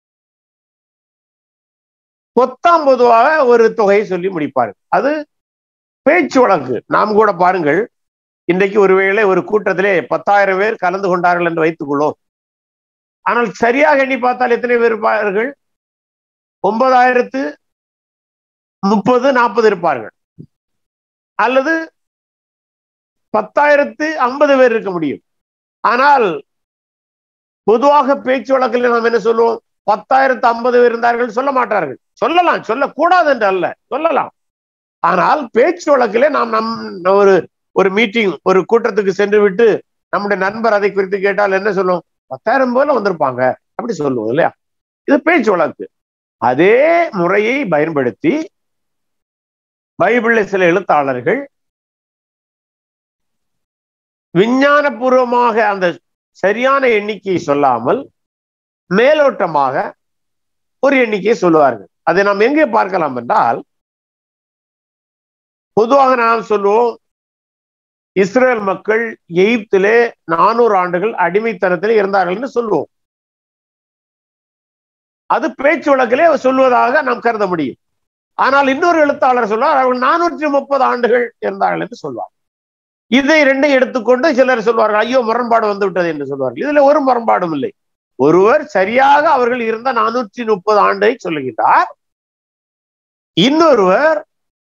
பொத்தாம் பொதுவாக ஒரு தொகையை சொல்லி முடிப்பார்கள் அது பேச்சு வழக்கு நாம் கூட பாருங்கள் இன்றைக்கு ஒருவேளை ஒரு கூட்டத்திலே பத்தாயிரம் பேர் கலந்து கொண்டார்கள் என்று வைத்துக் கொள்வோம் ஆனால் சரியாக எண்ணி பார்த்தால் எத்தனை பேர் இருப்பார்கள் ஒன்பதாயிரத்து முப்பது நாற்பது இருப்பார்கள் அல்லது பத்தாயிரத்து ஐம்பது பேர் இருக்க முடியும் ஆனால் பொதுவாக பேச்சு வழக்கில் நாம் என்ன சொல்லுவோம் பத்தாயிரத்து ஐம்பது பேர் இருந்தார்கள் சொல்ல மாட்டார்கள் சொல்லலாம் சொல்லக்கூடாது என்று அல்ல சொல்லலாம் ஆனால் பேச்சு வழக்கிலே நாம் நம் ஒரு ஒரு மீட்டிங் ஒரு கூட்டத்துக்கு சென்று விட்டு நம்முடைய நண்பர் அதை குறித்து கேட்டால் என்ன சொல்லுவோம் பத்தாயிரம் போல வந்திருப்பாங்க அப்படி சொல்லுவோம் இல்லையா இது பேச்சு வழக்கு அதே முறையை பயன்படுத்தி பைபிளில் சில எழுத்தாளர்கள் விஞ்ஞானபூர்வமாக அந்த சரியான எண்ணிக்கையை சொல்லாமல் மேலோட்டமாக ஒரு எண்ணிக்கையை சொல்லுவார்கள் அதை நாம் எங்கே பார்க்கலாம் என்றால் பொதுவாக நாம் சொல்லுவோம் இஸ்ரேல் மக்கள் எகிப்திலே நானூறு ஆண்டுகள் அடிமைத்தனத்திலே இருந்தார்கள் என்று சொல்லுவோம் அது பேச்சு வழக்கிலே சொல்வதாக நாம் கருத முடியும் ஆனால் இன்னொரு எழுத்தாளர் சொல்வார் அவர்கள் நானூற்றி முப்பது ஆண்டுகள் இருந்தார்கள் என்று சொல்வார் இதை ரெண்டை எடுத்துக்கொண்டு சிலர் சொல்வார்கள் ஐயோ முரண்பாடு வந்து விட்டது என்று சொல்வார்கள் இதுல ஒரு முரண்பாடும் இல்லை ஒருவர் சரியாக அவர்கள் இருந்த நானூற்றி முப்பது ஆண்டை சொல்லுகின்றார் இன்னொருவர்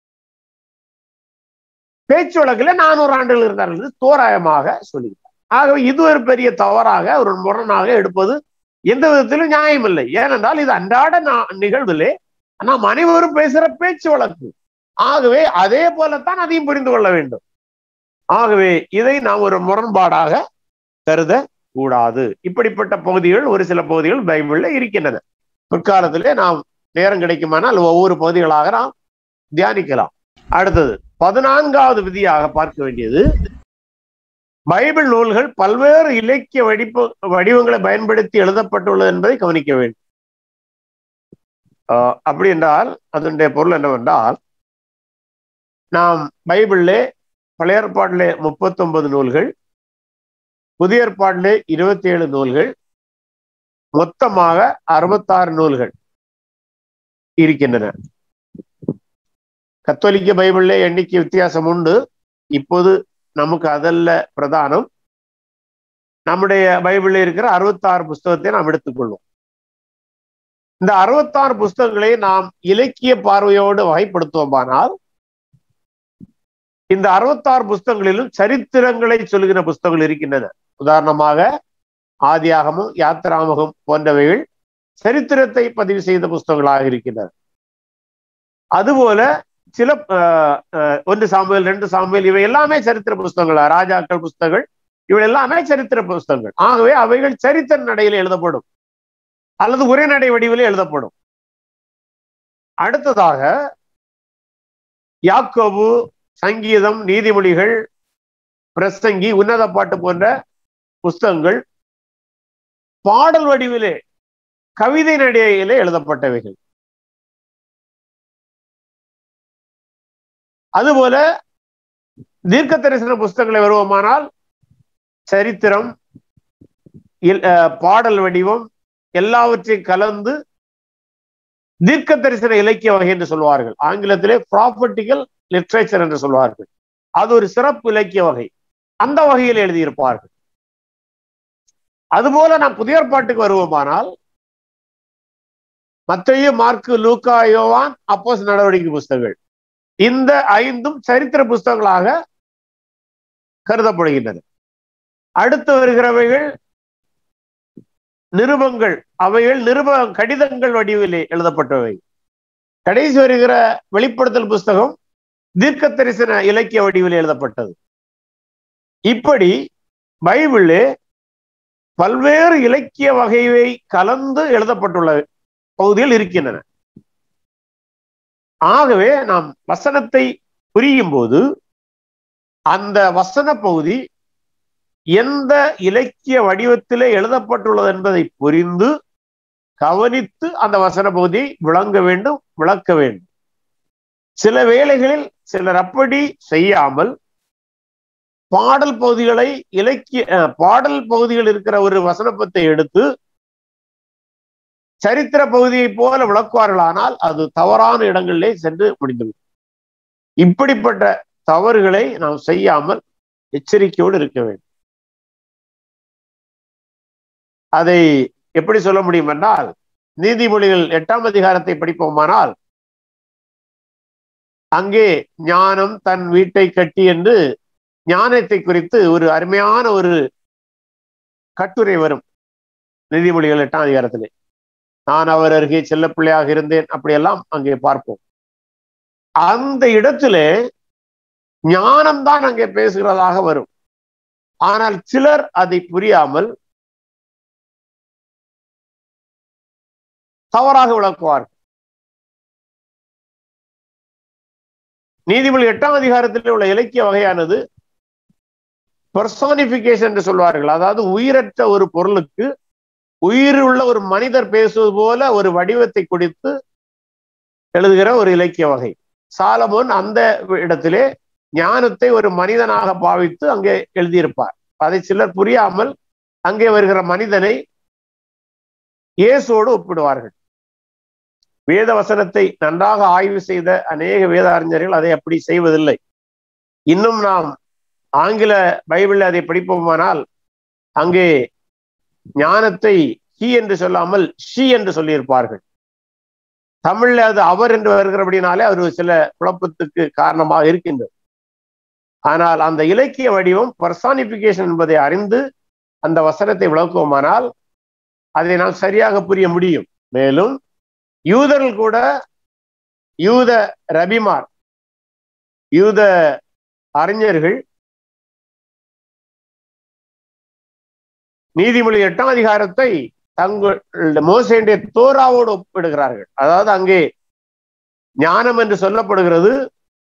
பேச்சு வழக்கில் நானூறு ஆண்டுகள் இருந்தார்கள் என்று தோராயமாக சொல்லுகிறார் ஆகவே இது ஒரு பெரிய தவறாக ஒரு முரணாக எடுப்பது எந்த விதத்திலும் நியாயம் இல்லை ஏனென்றால் இது அன்றாட நா- நிகழ்விலே நாம் அனைவரும் பேசுகிற பேச்சு வழக்கு ஆகவே அதே போலத்தான் அதையும் புரிந்து கொள்ள வேண்டும் ஆகவே இதை நாம் ஒரு முரண்பாடாக கருத கூடாது இப்படிப்பட்ட பகுதிகள் ஒரு சில பகுதிகள் பைபிள்ல இருக்கின்றன பிற்காலத்திலே நாம் நேரம் கிடைக்குமானால் ஒவ்வொரு பகுதிகளாக நாம் தியானிக்கலாம் அடுத்தது பதினான்காவது விதியாக பார்க்க வேண்டியது பைபிள் நூல்கள் பல்வேறு இலக்கிய வடிப்பு வடிவங்களை பயன்படுத்தி எழுதப்பட்டுள்ளது என்பதை கவனிக்க வேண்டும் ஆஹ் அப்படி என்றால் அதனுடைய பொருள் என்னவென்றால் நாம் பைபிளிலே பழைய ஏற்பாட்டிலே முப்பத்தொன்பது நூல்கள் புதிய ஏற்பாட்டிலே இருபத்தி ஏழு நூல்கள் மொத்தமாக அறுபத்தாறு நூல்கள் இருக்கின்றன கத்தோலிக்க பைபிளிலே எண்ணிக்கை வித்தியாசம் உண்டு இப்போது நமக்கு அதல்ல பிரதானம் நம்முடைய பைபிளில் இருக்கிற அறுபத்தாறு புஸ்தகத்தை நாம் எடுத்துக்கொள்வோம் இந்த அறுபத்தாறு புஸ்தகங்களை நாம் இலக்கிய பார்வையோடு வகைப்படுத்துவோமானால் இந்த அறுபத்தாறு புஸ்தகங்களிலும் சரித்திரங்களை சொல்லுகிற புஸ்தகங்கள் இருக்கின்றன உதாரணமாக ஆதியாகமும் யாத்திராமகம் போன்றவைகள் சரித்திரத்தை பதிவு செய்த புஸ்தகங்களாக இருக்கின்றன அதுபோல சில ஆஹ், ஆஹ், ஒன்று சாமுவேல் ரெண்டு சாமுவேல் இவை எல்லாமே சரித்திர புஸ்தகங்கள் ராஜாக்கள் புஸ்தகங்கள் இவை எல்லாமே சரித்திர புஸ்தகங்கள் ஆகவே அவைகள் சரித்திர நடையில் எழுதப்படும் அல்லது உரைநடை வடிவிலே எழுதப்படும் அடுத்ததாக யாக்கோபு சங்கீதம் நீதிமொழிகள் பிரசங்கி உன்னத பாட்டு போன்ற புஸ்தகங்கள் பாடல் வடிவிலே கவிதை நடையிலே எழுதப்பட்டவைகள் அதுபோல தீர்க்க தரிசன புஸ்தகங்களை வருவோமானால் சரித்திரம் இல்- அஹ், பாடல் வடிவம் எல்லாவற்றையும் கலந்து தீர்க்க தரிசன இலக்கிய வகை என்று சொல்வார்கள் ஆங்கிலத்திலே ப்ராப்பர்ட்டிக்கல் லிட்ரேச்சர் என்று சொல்வார்கள் அது ஒரு சிறப்பு இலக்கிய வகை அந்த வகையில் எழுதியிருப்பார்கள் அதுபோல நாம் புதிய ஏற்பாட்டுக்கு வருவோமானால் மத்தேயு மார்க்கு லூக்கா யோவான் அப்போஸ் நடவடிக்கை புஸ்தகங்கள் இந்த ஐந்தும் சரித்திர புஸ்தகங்களாக கருதப்படுகின்றன அடுத்து வருகிறவைகள் நிருபங்கள் அவைகள் நிருப கடிதங்கள் வடிவிலே எழுதப்பட்டவை கடைசி வருகிற வெளிப்படுத்தல் புஸ்தகம் தீர்க்க தரிசன இலக்கிய வடிவில் எழுதப்பட்டது இப்படி பைபிளே பல்வேறு இலக்கிய வகையை கலந்து எழுதப்பட்டுள்ள பகுதிகள் இருக்கின்றன ஆகவே நாம் வசனத்தை புரியும் போது அந்த வசன பகுதி எந்த இலக்கிய வடிவத்திலே எழுதப்பட்டுள்ளது என்பதை புரிந்து கவனித்து அந்த வசன பகுதியை விளங்க வேண்டும் விளக்க வேண்டும் சில வேளைகளில் சிலர் அப்படி செய்யாமல் பாடல் பகுதிகளை இலக்கிய அஹ், பாடல் பகுதிகள் இருக்கிற ஒரு வசனப்பத்தை எடுத்து சரித்திர பகுதியை போல விளக்குவார்களானால் அது தவறான இடங்களிலே சென்று முடிந்துவிடும் இப்படிப்பட்ட தவறுகளை நாம் செய்யாமல் எச்சரிக்கையோடு இருக்க வேண்டும் அதை எப்படி சொல்ல முடியும் என்றால் நீதிமொழிகள் எட்டாம் அதிகாரத்தை படிப்போமானால் அங்கே ஞானம் தன் வீட்டை கட்டி என்று ஞானத்தை குறித்து ஒரு அருமையான ஒரு கட்டுரை வரும் நீதிமொழிகள் எட்டாம் அதிகாரத்திலே நான் அவர் அருகே செல்ல பிள்ளையாக இருந்தேன் அப்படியெல்லாம் அங்கே பார்ப்போம் அந்த இடத்திலே ஞானம்தான் அங்கே பேசுகிறதாக வரும் ஆனால் சிலர் அதை புரியாமல் தவறாக விளக்குவார்கள் நீதிமொழி எட்டாம் அதிகாரத்தில் உள்ள இலக்கிய வகையானது பர்சானிபிகேஷன் என்று சொல்வார்கள் அதாவது உயிரற்ற ஒரு பொருளுக்கு உயிருள்ள ஒரு மனிதர் பேசுவது போல ஒரு வடிவத்தை கொடுத்து எழுதுகிற ஒரு இலக்கிய வகை சாலமோன் அந்த இடத்திலே ஞானத்தை ஒரு மனிதனாக பாவித்து அங்கே எழுதியிருப்பார் அதை சிலர் புரியாமல் அங்கே வருகிற மனிதனை இயேசோடு ஒப்பிடுவார்கள் வேத வசனத்தை நன்றாக ஆய்வு செய்த அநேக வேத அறிஞர்கள் அதை அப்படி செய்வதில்லை இன்னும் நாம் ஆங்கில பைபிளில் அதை படிப்போமானால் அங்கே ஞானத்தை ஹி என்று சொல்லாமல் ஷி என்று சொல்லியிருப்பார்கள் தமிழ்ல அது அவர் என்று வருகிறபடினாலே அது ஒரு சில குழப்பத்துக்கு காரணமாக இருக்கின்றது ஆனால் அந்த இலக்கிய வடிவம் பர்சானிபிகேஷன் என்பதை அறிந்து அந்த வசனத்தை விளக்குவோமானால் அதை நாம் சரியாக புரிய முடியும் மேலும் யூதர்கள் கூட யூத ரபிமார் யூத அறிஞர்கள் நீதிமொழி எட்டாம் அதிகாரத்தை தங்கள் மோசேண்டிய தோராவோடு ஒப்பிடுகிறார்கள் அதாவது அங்கே ஞானம் என்று சொல்லப்படுகிறது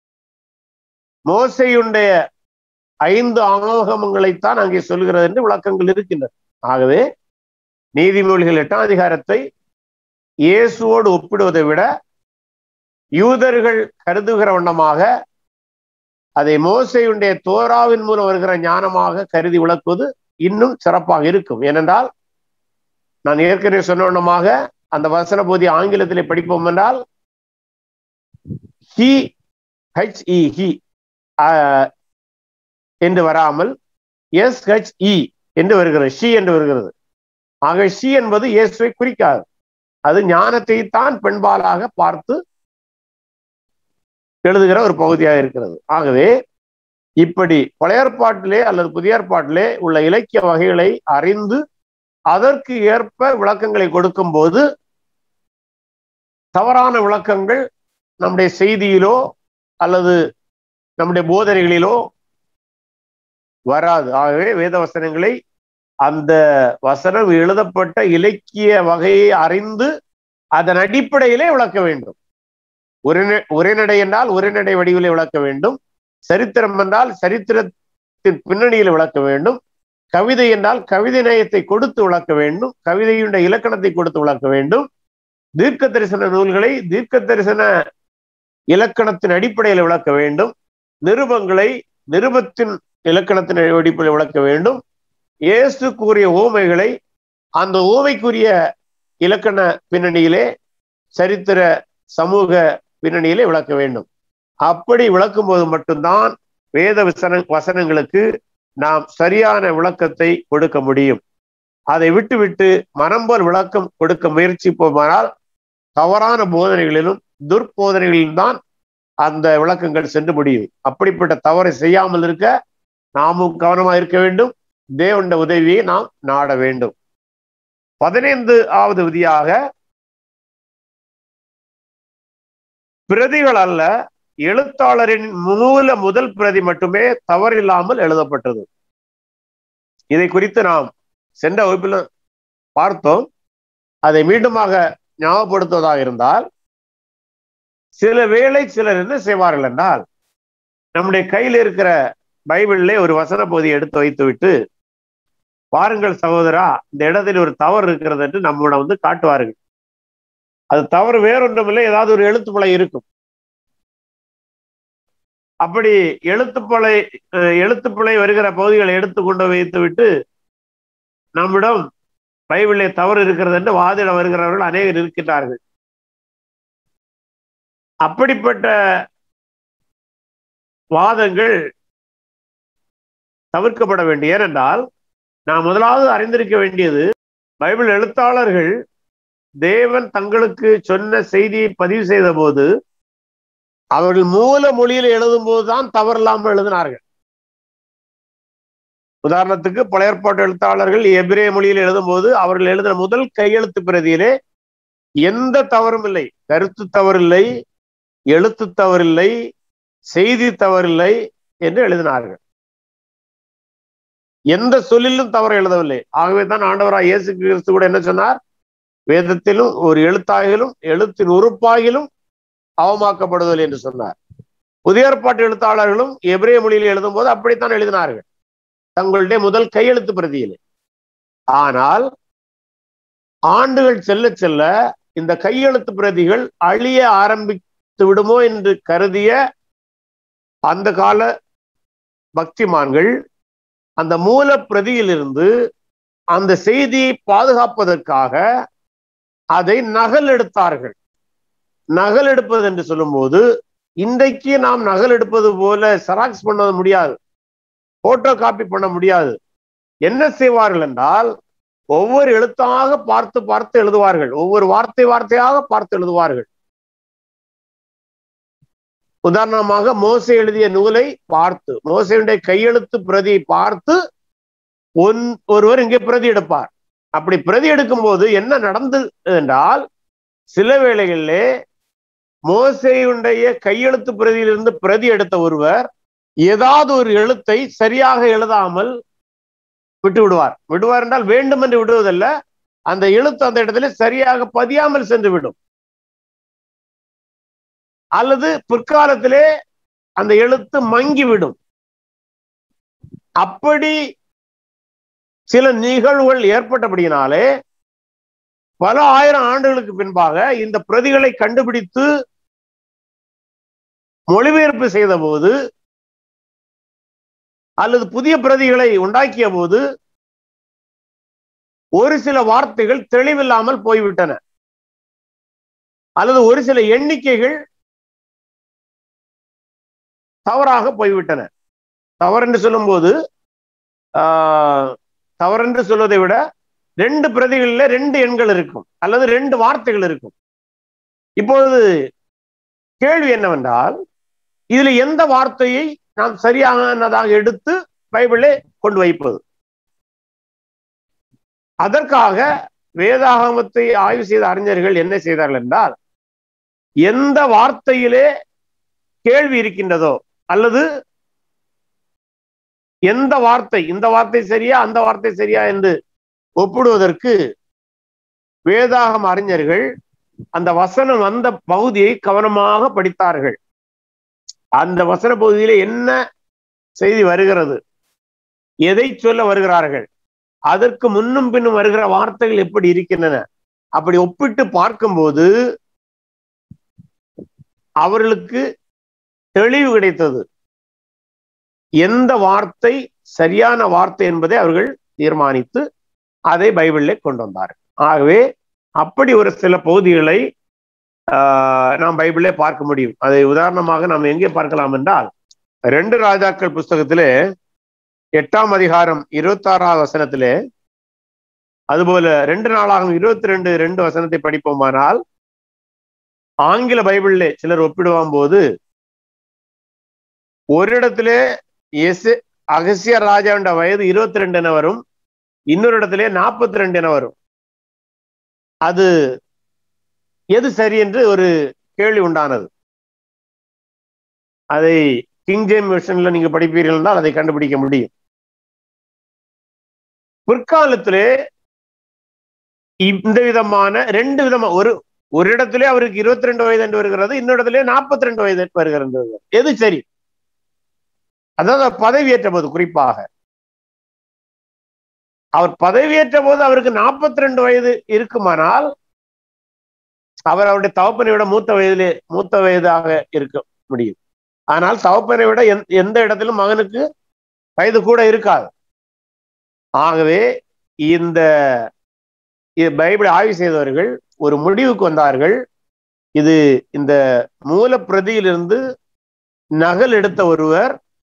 மோசையுடைய ஐந்து ஆகமங்களைத்தான் அங்கே சொல்கிறது என்று விளக்கங்கள் இருக்கின்றன ஆகவே நீதிமொழிகள் எட்டாம் அதிகாரத்தை இயேசுவோடு ஒப்பிடுவதை விட யூதர்கள் கருதுகிற வண்ணமாக அதை மோசையுடைய தோராவின் மூலம் வருகிற ஞானமாக கருதி விளக்குவது இன்னும் சிறப்பாக இருக்கும் ஏனென்றால் நான் ஏற்கனவே சொன்ன வண்ணமாக அந்த வசன போதி ஆங்கிலத்திலே படிப்போம் என்றால் ஹி ஹெச் இ ஹி என்று வராமல் எஸ் ஹெச் இ என்று வருகிறது ஷி என்று வருகிறது ஆக ஷி என்பது இயேசுவை குறிக்காது அது ஞானத்தை தான் பெண்பாலாக பார்த்து எழுதுகிற ஒரு பகுதியாக இருக்கிறது ஆகவே இப்படி பழைய ஏற்பாட்டிலே அல்லது புதிய ஏற்பாட்டிலே உள்ள இலக்கிய வகைகளை அறிந்து அதற்கு ஏற்ப விளக்கங்களை கொடுக்கும் போது தவறான விளக்கங்கள் நம்முடைய செய்தியிலோ அல்லது நம்முடைய போதனைகளிலோ வராது ஆகவே வேத வசனங்களை அந்த வசனம் எழுதப்பட்ட இலக்கிய வகையை அறிந்து அதன் அடிப்படையிலே விளக்க வேண்டும் உரைநடை உரைநடை என்றால் உரைநடை வடிவிலே விளக்க வேண்டும் சரித்திரம் என்றால் சரித்திரத்தின் பின்னணியில் விளக்க வேண்டும் கவிதை என்றால் கவிதை நயத்தை கொடுத்து விளக்க வேண்டும் கவிதையுடைய இலக்கணத்தை கொடுத்து விளக்க வேண்டும் தீர்க்க தரிசன நூல்களை தீர்க்க தரிசன இலக்கணத்தின் அடிப்படையில் விளக்க வேண்டும் நிருபங்களை நிருபத்தின் இலக்கணத்தின் அடிப்படையில் விளக்க வேண்டும் இயேசு கூறிய ஓமைகளை அந்த ஓமைக்குரிய இலக்கண பின்னணியிலே சரித்திர சமூக பின்னணியிலே விளக்க வேண்டும் அப்படி விளக்கும் போது மட்டும்தான் வேத வசன வசனங்களுக்கு நாம் சரியான விளக்கத்தை கொடுக்க முடியும் அதை விட்டுவிட்டு மனம்போல் விளக்கம் கொடுக்க முயற்சிப்போமானால் தவறான போதனைகளிலும் துர்போதனைகளிலும் தான் அந்த விளக்கங்கள் சென்று முடியும் அப்படிப்பட்ட தவறை செய்யாமல் இருக்க நாமும் கவனமா இருக்க வேண்டும் தேவண்ட உதவியை நாம் நாட வேண்டும் பதினைந்து ஆவது விதியாக பிரதிகள் அல்ல எழுத்தாளரின் மூல முதல் பிரதி மட்டுமே தவறில்லாமல் எழுதப்பட்டது இதை குறித்து நாம் சென்ற வகுப்பில் பார்த்தோம் அதை மீண்டுமாக ஞாபகப்படுத்துவதாக இருந்தால் சில வேளை சிலர் என்ன செய்வார்கள் என்றால் நம்முடைய கையில் இருக்கிற பைபிளிலே ஒரு வசன பகுதியை எடுத்து வைத்து விட்டு பாருங்கள் சகோதரா இந்த இடத்தில் ஒரு தவறு இருக்கிறது என்று நம்மளோட வந்து காட்டுவார்கள் அது தவறு வேறொன்றுமில்லை ஏதாவது ஒரு எழுத்துப்பழை இருக்கும் அப்படி எழுத்துப்பழை எழுத்துப்பிழை வருகிற பகுதிகளை எடுத்து கொண்டு வைத்து விட்டு நம்மிடம் பைபிளே தவறு இருக்கிறது என்று வாதிட வருகிறவர்கள் அநேகர் இருக்கின்றார்கள் அப்படிப்பட்ட வாதங்கள் தவிர்க்கப்பட வேண்டிய ஏனென்றால் நாம் முதலாவது அறிந்திருக்க வேண்டியது பைபிள் எழுத்தாளர்கள் தேவன் தங்களுக்கு சொன்ன செய்தியை பதிவு செய்த போது அவர்கள் மூல மொழியில் எழுதும் போதுதான் தவறில்லாமல் எழுதினார்கள் உதாரணத்துக்கு பழையற்பாட்டு எழுத்தாளர்கள் எபிரே மொழியில் எழுதும் போது அவர்கள் எழுதின முதல் கையெழுத்து பிரதியிலே எந்த தவறும் இல்லை கருத்து தவறில்லை எழுத்து தவறில்லை செய்தி தவறில்லை என்று எழுதினார்கள் எந்த சொல்லிலும் தவறு எழுதவில்லை ஆகவே தான் ஆண்டவராய் இயேசு கிறிஸ்து கூட என்ன சொன்னார் வேதத்திலும் ஒரு எழுத்தாகிலும் எழுத்தின் உறுப்பாகிலும் அவமாக்கப்படுதல் என்று சொன்னார் புதிய ஏற்பாட்டு எழுத்தாளர்களும் எபிரே மொழியில் எழுதும் போது அப்படித்தான் எழுதினார்கள் தங்களுடைய முதல் கையெழுத்து பிரதியிலே ஆனால் ஆண்டுகள் செல்ல செல்ல இந்த கையெழுத்து பிரதிகள் அழிய ஆரம்பித்து விடுமோ என்று கருதிய அந்த கால பக்திமான்கள் அந்த மூல பிரதியிலிருந்து அந்த செய்தியை பாதுகாப்பதற்காக அதை நகல் எடுத்தார்கள் நகல் எடுப்பது என்று சொல்லும்போது இன்றைக்கு நாம் நகல் எடுப்பது போல செராக்ஸ் பண்ண முடியாது போட்டோ காப்பி பண்ண முடியாது என்ன செய்வார்கள் என்றால் ஒவ்வொரு எழுத்தாக பார்த்து பார்த்து எழுதுவார்கள் ஒவ்வொரு வார்த்தை வார்த்தையாக பார்த்து எழுதுவார்கள் உதாரணமாக மோசை எழுதிய நூலை பார்த்து மோசையுடைய கையெழுத்து பிரதியை பார்த்து ஒன் ஒருவர் இங்கே பிரதி எடுப்பார் அப்படி பிரதி எடுக்கும் போது என்ன நடந்தது என்றால் சில வேளைகளிலே மோசையுடைய கையெழுத்து பிரதியிலிருந்து பிரதி எடுத்த ஒருவர் ஏதாவது ஒரு எழுத்தை சரியாக எழுதாமல் விட்டு விடுவார் விடுவார் என்றால் வேண்டும் என்று விடுவதல்ல அந்த எழுத்து அந்த இடத்துல சரியாக பதியாமல் சென்று விடும் அல்லது பிற்காலத்திலே அந்த எழுத்து மங்கிவிடும் அப்படி சில நிகழ்வுகள் ஏற்பட்டபடியினாலே பல ஆயிரம் ஆண்டுகளுக்கு பின்பாக இந்த பிரதிகளை கண்டுபிடித்து மொழிபெயர்ப்பு செய்த போது அல்லது புதிய பிரதிகளை உண்டாக்கிய போது ஒரு சில வார்த்தைகள் தெளிவில்லாமல் போய்விட்டன அல்லது ஒரு சில எண்ணிக்கைகள் தவறாக போய்விட்டன தவறென்று சொல்லும்போது ஆஹ் தவறென்று சொல்வதை விட ரெண்டு பிரதிகளில் ரெண்டு எண்கள் இருக்கும் அல்லது ரெண்டு வார்த்தைகள் இருக்கும் இப்பொழுது கேள்வி என்னவென்றால் இதுல எந்த வார்த்தையை நாம் சரியானதாக எடுத்து பைபிளே கொண்டு வைப்பது அதற்காக வேதாகமத்தை ஆய்வு செய்த அறிஞர்கள் என்ன செய்தார்கள் என்றால் எந்த வார்த்தையிலே கேள்வி இருக்கின்றதோ அல்லது எந்த வார்த்தை இந்த வார்த்தை சரியா அந்த வார்த்தை சரியா என்று ஒப்பிடுவதற்கு வேதாகம் அறிஞர்கள் அந்த வசனம் வந்த பகுதியை கவனமாக படித்தார்கள் அந்த வசன பகுதியில என்ன செய்தி வருகிறது எதை சொல்ல வருகிறார்கள் அதற்கு முன்னும் பின்னும் வருகிற வார்த்தைகள் எப்படி இருக்கின்றன அப்படி ஒப்பிட்டு பார்க்கும்போது அவர்களுக்கு தெளிவு கிடைத்தது எந்த வார்த்தை சரியான வார்த்தை என்பதை அவர்கள் தீர்மானித்து அதை பைபிளிலே கொண்டு வந்தார் ஆகவே அப்படி ஒரு சில பகுதிகளை ஆஹ், நாம் பைபிளே பார்க்க முடியும் அதை உதாரணமாக நாம் எங்கே பார்க்கலாம் என்றால் ரெண்டு ராஜாக்கள் புஸ்தகத்திலே எட்டாம் அதிகாரம் இருபத்தி ஆறாவது வசனத்திலே அதுபோல ரெண்டு நாளாகும் இருபத்தி ரெண்டு ரெண்டு வசனத்தை படிப்போமானால் ஆங்கில பைபிளிலே சிலர் ஒப்பிடுவாம் போது ஒரு இடத்திலே எஸ் அகசிய ராஜாவின் வயது இருபத்தி ரெண்டு என வரும் இன்னொரு இடத்திலே நாற்பத்தி ரெண்டு என வரும் அது எது சரி என்று ஒரு கேள்வி உண்டானது அதை கிங் ஜேம் வெர்ஷன்ல நீங்க படிப்பீர்கள் என்றால் அதை கண்டுபிடிக்க முடியும் பிற்காலத்திலே இந்த விதமான ரெண்டு விதமா ஒரு ஒரு இடத்திலே அவருக்கு இருபத்தி ரெண்டு வயது என்று வருகிறது இன்னொரு இடத்திலே நாற்பத்தி ரெண்டு வயது வருகிறது என்று வருகிறது. எது சரி அதாவது அவர் பதவியேற்ற போது குறிப்பாக அவர் பதவியேற்ற போது அவருக்கு நாற்பத்தி ரெண்டு வயது இருக்குமானால் அவர் அவருடைய தகப்பனை விட மூத்த வயதிலே மூத்த வயதாக இருக்க முடியும் ஆனால் தகப்பனை விட எந்த- எந்த இடத்திலும் மகனுக்கு வயது கூட இருக்காது ஆகவே இந்த இ- பைபிள் ஆய்வு செய்தவர்கள் ஒரு முடிவுக்கு வந்தார்கள் இது இந்த மூல பிரதியிலிருந்து நகல் எடுத்த ஒருவர்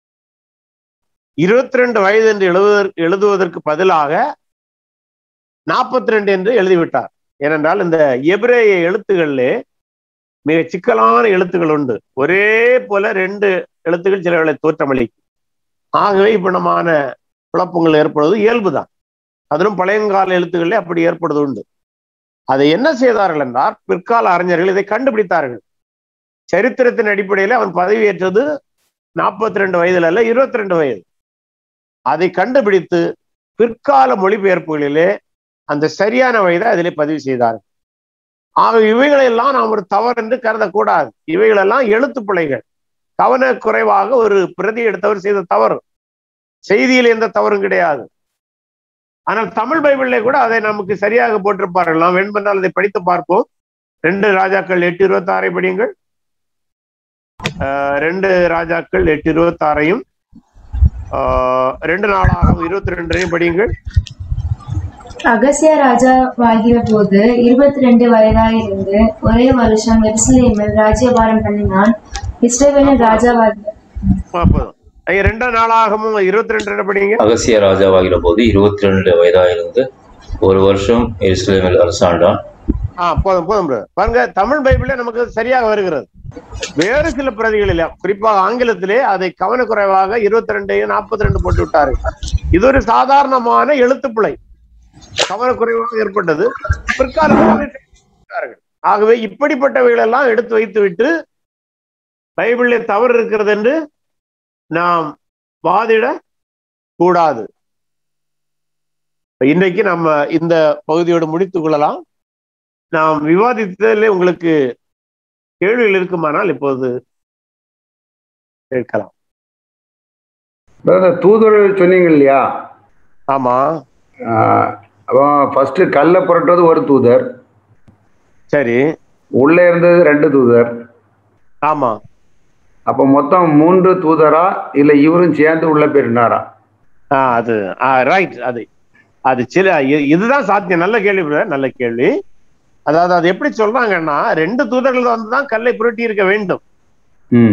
இருபத்தி ரெண்டு வயது என்று எழுதுவதற்கு எழுதுவதற்கு பதிலாக நாற்பத்தி ரெண்டு என்று எழுதிவிட்டார் ஏனென்றால் இந்த எபிரேய எழுத்துக்களிலே மிக சிக்கலான எழுத்துக்கள் உண்டு ஒரே போல ரெண்டு எழுத்துக்கள் சிலர்களை தோற்றமளிக்கும் ஆகவே இப்படிமான குழப்பங்கள் ஏற்படுவது இயல்புதான் அதிலும் பழையங்கால எழுத்துக்களே அப்படி ஏற்படுவது உண்டு அதை என்ன செய்தார்கள் என்றால் பிற்கால அறிஞர்கள் இதை கண்டுபிடித்தார்கள் சரித்திரத்தின் அடிப்படையில் அவன் பதவியேற்றது நாற்பத்தி ரெண்டு வயதுல அல்ல இருபத்தி ரெண்டு வயது அதை கண்டுபிடித்து பிற்கால மொழிபெயர்ப்புகளிலே அந்த சரியான வயதை அதிலே பதிவு செய்தார்கள் ஆக இவைகளெல்லாம் நாம் ஒரு தவறு என்று கருதக்கூடாது இவைகளெல்லாம் எழுத்து பிழைகள் கவன குறைவாக ஒரு பிரதி எடுத்தவர் செய்த தவறு செய்தியில் எந்த தவறும் கிடையாது ஆனால் தமிழ் பைபிளிலே கூட அதை நமக்கு சரியாக போட்டிருப்பார்கள் நாம் வேண்டுமென்றால் அதை படித்து பார்ப்போம் ரெண்டு ராஜாக்கள் எட்டு இருபத்தி ஆறை படியுங்கள் ஆஹ் ரெண்டு ராஜாக்கள் எட்டு இருபத்தி ஆறையும் ரெண்டு நாளாக இருபத்தி ரெண்டையும் படியுங்கள் அகசியா ராஜாவாகிய போது இருபத்தி ரெண்டு வயதாயிருந்து ஒரே வருஷம் எருசலேமில் ராஜ்யபாரம் பண்ணினான் இஸ்ரவேலின் ராஜாவாகிய ஆ, போதும் ஐயா ரெண்டாம் நாளாகவும் இருபத்தி ரெண்டு ரெண்டு படிங்க அகசிய ராஜாவாகிற போது இருபத்தி ரெண்டு வயதாயிருந்து ஒரு வருஷம் எருசலேமில் அரசாண்டான் ஆ போதும் போதும் brother. பாருங்க தமிழ் பைபிளே நமக்கு சரியாக வருகிறது வேறு சில பிரதிகளில் குறிப்பாக ஆங்கிலத்திலே அதை கவனக்குறைவாக இருபத்தி ரெண்டையும் நாற்பத்தி ரெண்டு போட்டு விட்டார்கள் இது ஒரு சாதாரணமான எழுத்துப்பிழை கவனக்குறைவாக ஏற்பட்டது பிற்காலத்தில் விட்டார்கள். ஆகவே இப்படிப்பட்டவைகள் எல்லாம் எடுத்து வைத்து விட்டு பைபிளில் தவறு இருக்கிறது என்று நாம் வாதிட கூடாது இன்றைக்கு நம்ம இந்த பகுதியோடு முடித்துக் கொள்ளலாம் நாம் விவாதித்ததிலே உங்களுக்கு கேள்விகள் இருக்குமானால் இப்போது கேட்கலாம் பிரதர் தூதர்கள் சொன்னீங்க இல்லையா ஆமா ஆஹ் அப்போ ஃபர்ஸ்ட் கல்லை புரட்டுறது ஒரு தூதர் சரி உள்ளே இருந்தது ரெண்டு தூதர் ஆமா அப்போ மொத்தம் மூன்று தூதரா இல்லை இவரும் சேர்ந்து உள்ள போயிருந்தாரா ஆ அது ரைட் அது அது சில இ- இதுதான் சாத்தியம் நல்ல கேள்வி brother, நல்ல கேள்வி அதாவது அது எப்படி சொல்றாங்கன்னா ரெண்டு தூதர்கள் வந்து தான் கல்லை புரட்டி இருக்க வேண்டும் ம்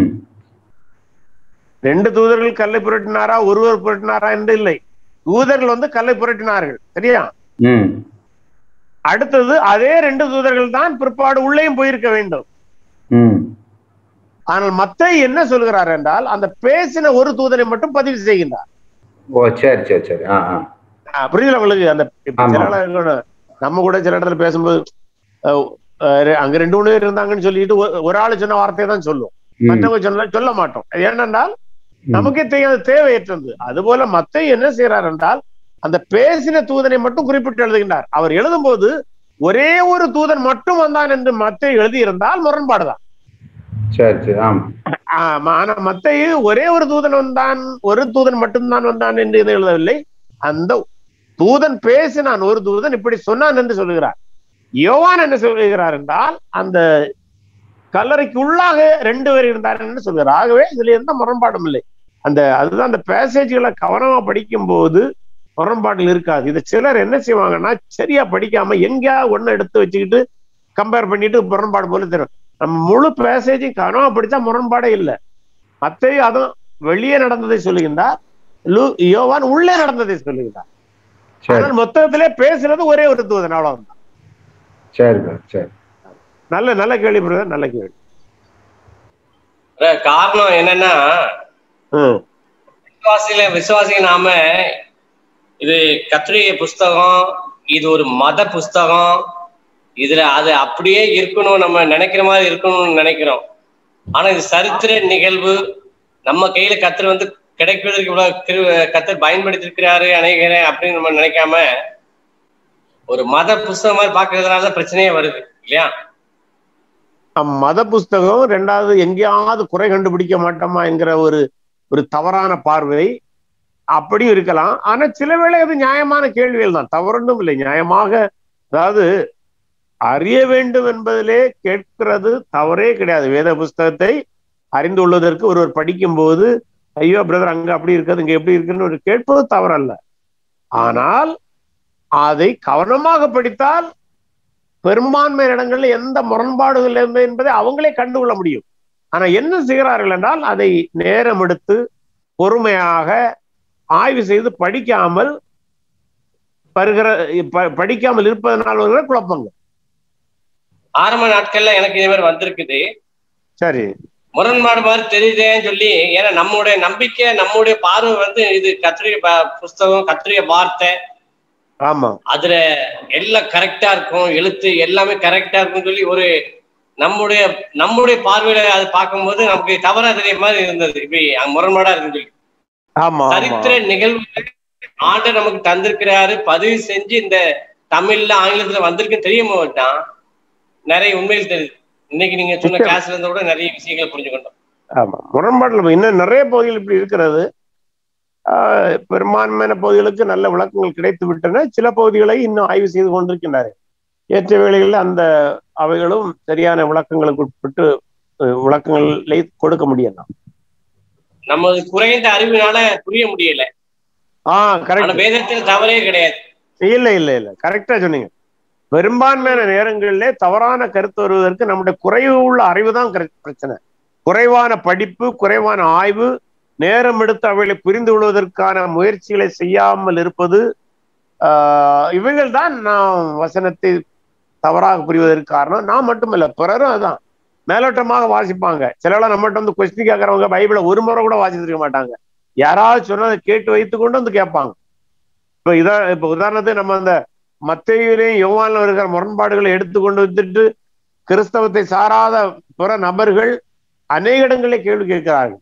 ரெண்டு தூதர்கள் கல்லை புரட்டினாரா ஒருவர் புரட்டினாரா என்று இல்லை தூதர்கள் வந்து கல்லை புரட்டினார்கள் சரியா ம் அடுத்தது அதே ரெண்டு தூதர்கள் தான் பிற்பாடு உள்ளேயும் போயிருக்க வேண்டும் ம் ஆனால் மத்தேயு என்ன சொல்கிறார் என்றால் அந்த பேசின ஒரு தூதனை மட்டும் பதிவு செய்கின்றார் ஓ சரி சரி சரி ஆ ஆ ஆ, புரியுதுல உங்களுக்கு அந்த இப்ப ஆமா. சில இடத்துல நம்ம கூட சில இடத்துல பேசும்போது அஹ், அஹ், ரெ- அங்க ரெண்டு மூணு பேர் இருந்தாங்கன்னு சொல்லிட்டு ஒரு- ஒரு ஆளு சொன்ன வார்த்தையை தான் சொல்லுவோம் ம் மற்றவங்க சொல்ல சொல்ல மாட்டோம் அது ஏனென்றால் ம். நமக்கே தெரியாத தேவையற்றது அதுபோல மத்தேயு என்ன செய்யறார் என்றால் அந்த பேசின தூதனை மட்டும் குறிப்பிட்டு எழுதுகின்றார் அவர் எழுதும்போது ஒரே ஒரு தூதன் மட்டும் வந்தான் என்று மத்தேயு எழுதியிருந்தால் முரண்பாடுதான் சரி சரி ஆம் ஆமா, ஆனா மத்தையு ஒரே ஒரு தூதன் வந்தான் ஒரு தூதன் மட்டும்தான் வந்தான் என்று இது எழுதவில்லை அந்த தூதன் பேசினான் ஒரு தூதன் இப்படி சொன்னான் என்று சொல்லுகிறார் யோவான் என்ன சொல்லுகிறார் என்றால் அந்த கல்லறைக்கு உள்ளாக ரெண்டு பேர் இருந்தாருன்னு சொல்கிறார் ஆகவே இதுல எந்த முரண்பாடும் இல்லை அந்த அதுதான் அந்த பேசேஜ்களை கவனமா படிக்கும் போது முரண்பாடுகள் இருக்காது இதை சிலர் என்ன செய்வாங்கன்னா சரியா படிக்காம எங்கேயா ஒண்ணு எடுத்து வச்சுக்கிட்டு கம்பேர் பண்ணிட்டு முரண்பாடு போல தெரியும் நம்ம முழு பேசேஜையும் கவனமா படிச்சா முரண்பாடே இல்லை மத்தையும் அதுவும் வெளியே நடந்ததை சொல்லுகின்றார் லூ யோவான் உள்ளே நடந்ததை சொல்லுகின்றார் சரி ஆனால் மொத்தத்திலே பேசுறது ஒரே ஒரு தூதன் அவ்வளவுதான் சரி brother, சரி நல்ல நல்ல கேள்வி பிரதர் நல்ல கேள்வி அஹ் காரணம் என்னன்னா ம் விசுவாசிகள விசுவாசிக நாம இது கத்திரிய புஸ்தகம் இது ஒரு மத புஸ்தகம் இதுல அது அப்படியே இருக்கணும் நம்ம நினைக்கிற மாதிரி இருக்கணும்னு நினைக்கிறோம் ஆனா இது சரித்திர நிகழ்வு நம்ம கையில கத்தர் வந்து கிடைப்பதற்கு இவ்வளவு கிரு- கத்தர் பயன்படுத்திருக்கிறாரு அணைகிறேன் அப்படின்னு நம்ம நினைக்காம ஒரு மத புஸ்தகம் மாதிரி பாக்குறதுனால தான் பிரச்சனையே வருது இல்லையா நம் மத புஸ்தகம் ரெண்டாவது எங்கேயாவது குறை கண்டுபிடிக்க மாட்டோமா என்கிற ஒரு ஒரு தவறான பார்வை அப்படியும் இருக்கலாம் ஆனா சில வேளை அது நியாயமான கேள்விகள் தான் தவறொன்றும் இல்லை நியாயமாக அதாவது அறிய வேண்டும் என்பதிலே கேட்கிறது தவறே கிடையாது வேத புஸ்தகத்தை அறிந்து கொள்வதற்கு ஒருவர் படிக்கும் போது ஐயோ பிரதர் அங்க அப்படி இருக்குது இங்க எப்படி இருக்குன்னு ஒரு கேட்பது தவறல்ல ஆனால் அதை கவனமாக படித்தால் பெரும்பான்மை இடங்கள்ல எந்த முரண்பாடுகள் இல்லை என்பதை அவங்களே கண்டுகொள்ள முடியும் ஆனா என்ன செய்கிறார்கள் என்றால் அதை நேரம் எடுத்து பொறுமையாக ஆய்வு செய்து படிக்காமல் வருகிற ப- படிக்காமல் இருப்பதனால் வருகிற குழப்பங்கள் ஆரம்ப நாட்கள்ல எனக்கு இதே மாதிரி வந்திருக்குது சரி முரண்பாடு மாதிரி தெரியுதேன்னு சொல்லி ஏன்னா நம்முடைய நம்பிக்கை நம்முடைய பார்வை வந்து இது கத்திரிய ப- புஸ்தகம் கத்திரிய வார்த்தை ஆமா அதுல எல்லாம் கரெக்டா இருக்கும் எழுத்து எல்லாமே கரெக்டா இருக்கும்னு சொல்லி ஒரு நம்முடைய நம்முடைய பார்வையில அது பார்க்கும்போது நமக்கு தவறா தெரிய மாதிரி இருந்தது இப்படி அங்க முரண்பாடா இருக்குன்னு சொல்லி ஆமா ஆமா சரித்திர நிகழ்வுகள் ஆண்டர் நமக்கு தந்திருக்கிறாரு பதிவு செஞ்சு இந்த தமிழ்ல ஆங்கிலத்துல வந்திருக்குன்னு தெரியும் போது தான் நிறைய உண்மைகள் தெரியுது இன்னைக்கு நீங்க சொன்ன நிச்சயம். கிளாஸ்ல இருந்து கூட நிறைய விஷயங்களை புரிஞ்சுக்கொண்டோம் ஆமா முரண்பாடுல இன்னும் நிறைய பகுதிகள் இப்படி இருக்கிறது ஆஹ் பெரும்பான்மையான பகுதிகளுக்கு நல்ல விளக்கங்கள் கிடைத்து விட்டன சில பகுதிகளை இன்னும் ஆய்வு செய்து கொண்டிருக்கின்றார்கள் ஏற்ற வேளைகளில் அந்த அவைகளும் சரியான விளக்கங்களுக்கு உட்பட்டு அஹ், விளக்கங்களை கொடுக்க முடியலாம் நமது குறைந்த அறிவினால புரிய முடியல ஆ ஆனா கரெக்ட் வேதத்தில் தவறே கிடையாது இல்ல இல்ல இல்ல கரெக்டா சொன்னீங்க பெரும்பான்மையான நேரங்களிலே தவறான கருத்து வருவதற்கு நம்முடைய குறைவு உள்ள அறிவு தான் பிரச்சனை குறைவான படிப்பு குறைவான ஆய்வு நேரம் எடுத்து அவைகளை புரிந்து கொள்வதற்கான முயற்சிகளை செய்யாமல் இருப்பது ஆஹ் இவைகள் தான் நாம் வசனத்தை தவறாக புரிவதற்கு காரணம் நான் மட்டுமல்ல பிறரும் அதான் மேலோட்டமாக வாசிப்பாங்க சிலவெல்லாம் நம்மகிட்ட வந்து கொஸ்டின் கேட்கறவங்க பைபிளை ஒரு முறை கூட வாசிச்சிருக்க மாட்டாங்க யாராவது சொன்னதை கேட்டு வைத்து கொண்டு வந்து கேட்பாங்க இப்ப இதா இப்ப உதாரணத்துக்கு நம்ம அந்த மத்தையிலையும் யோவானிலும் இருக்கிற முரண்பாடுகளை எடுத்து கொண்டு வந்துட்டு கிறிஸ்தவத்தை சாராத பிற நபர்கள் அநேக இடங்களிலே கேள்வி கேட்கிறார்கள்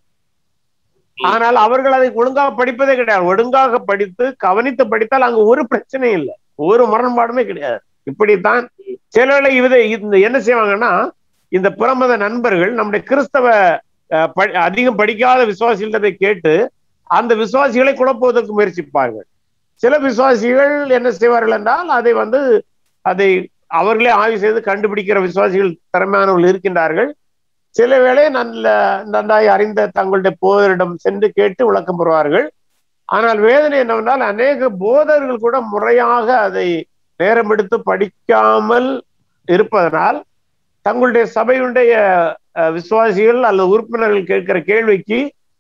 ஆனால் அவர்கள் அதை ஒழுங்காக படிப்பதே கிடையாது ஒழுங்காக படித்து கவனித்து படித்தால் அங்க ஒரு பிரச்சனையும் இல்லை ஒரு முரண்பாடுமே கிடையாது இப்படித்தான் சில வேளை இதை இந்த என்ன செய்வாங்கன்னா இந்த புறமத நண்பர்கள் நம்முடைய கிறிஸ்தவ அஹ், ப- அதிகம் படிக்காத விசுவாசிகளை கேட்டு அந்த விசுவாசிகளை குழப்புவதற்கு முயற்சிப்பார்கள் சில விசுவாசிகள் என்ன செய்வார்கள் என்றால் அதை வந்து அதை அவர்களே ஆய்வு செய்து கண்டுபிடிக்கிற விசுவாசிகள் திறமையானவர்கள் இருக்கின்றார்கள் சில வேளை நல்ல நன்றாய் அறிந்த தங்களுடைய போதரிடம் சென்று கேட்டு விளக்கம் பெறுவார்கள் ஆனால் வேதனை என்னவென்றால் அநேக போதர்கள் கூட முறையாக அதை நேரம் எடுத்து படிக்காமல் இருப்பதனால் தங்களுடைய சபையுடைய அஹ், விசுவாசிகள் அல்லது உறுப்பினர்கள் கேட்கிற கேள்விக்கு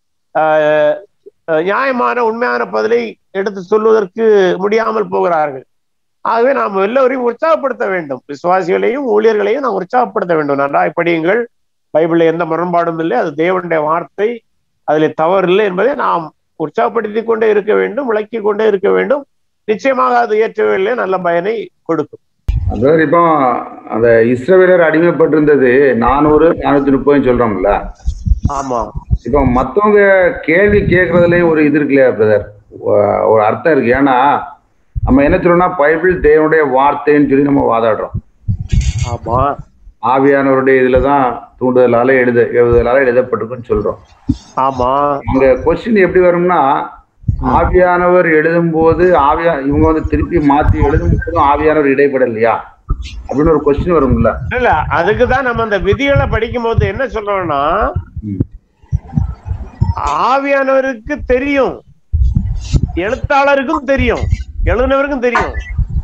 அஹ், அஹ், நியாயமான உண்மையான பதிலை எடுத்து சொல்வதற்கு முடியாமல் போகிறார்கள் ஆகவே நாம் எல்லோரையும் உற்சாகப்படுத்த வேண்டும் விசுவாசிகளையும் ஊழியர்களையும் நாம் உற்சாகப்படுத்த வேண்டும் நன்றாய் படியுங்கள் பைபிளில் எந்த முரண்பாடும் இல்லை அது தேவனுடைய வார்த்தை அதில் தவறு இல்லை என்பதை நாம் உற்சாகப்படுத்தி கொண்டே இருக்க வேண்டும் விளக்கி கொண்டே இருக்க வேண்டும் நிச்சயமாக அது ஏற்றவில்லை நல்ல பயனை கொடுக்கும் அதாவது இப்போ அந்த இஸ்ரவேலர் அடிமைப்பட்டிருந்தது நானூறு நானூத்தி முப்பதுன்னு சொல்றோம்ல ஆமா இப்போ மத்தவங்க கேள்வி கேட்கறதுலயும் ஒரு இது இருக்கு இல்லையா பிரதர் ஒரு அர்த்தம் இருக்கு ஏன்னா நம்ம என்ன சொல்றோம்னா பைபிள் தேவனுடைய வார்த்தைன்னு சொல்லி நம்ம வாதாடுறோம் ஆமா ஆவியானவருடைய இதுல தான் தூண்டுதலால எழுத எழுதுதலால எழுதப்பட்டிருக்குன்னு சொல்றோம் ஆமா அங்க கொஸ்டின் எப்படி வரும்னா ஆவியானவர் எழுதும் போது ஆவியா இவங்க வந்து திருப்பி மாத்தி எழுதும் போதும் ஆவியானவர் இடைப்படலையா அப்படின்னு ஒரு கொஸ்டின் வரும்ல இல்ல அதுக்கு தான் நம்ம அந்த விதிகளை படிக்கும் போது என்ன சொல்றோம்னா ம். ஆவியானவருக்கு தெரியும் எழுத்தாளருக்கும் தெரியும் எழுதினவருக்கும் தெரியும்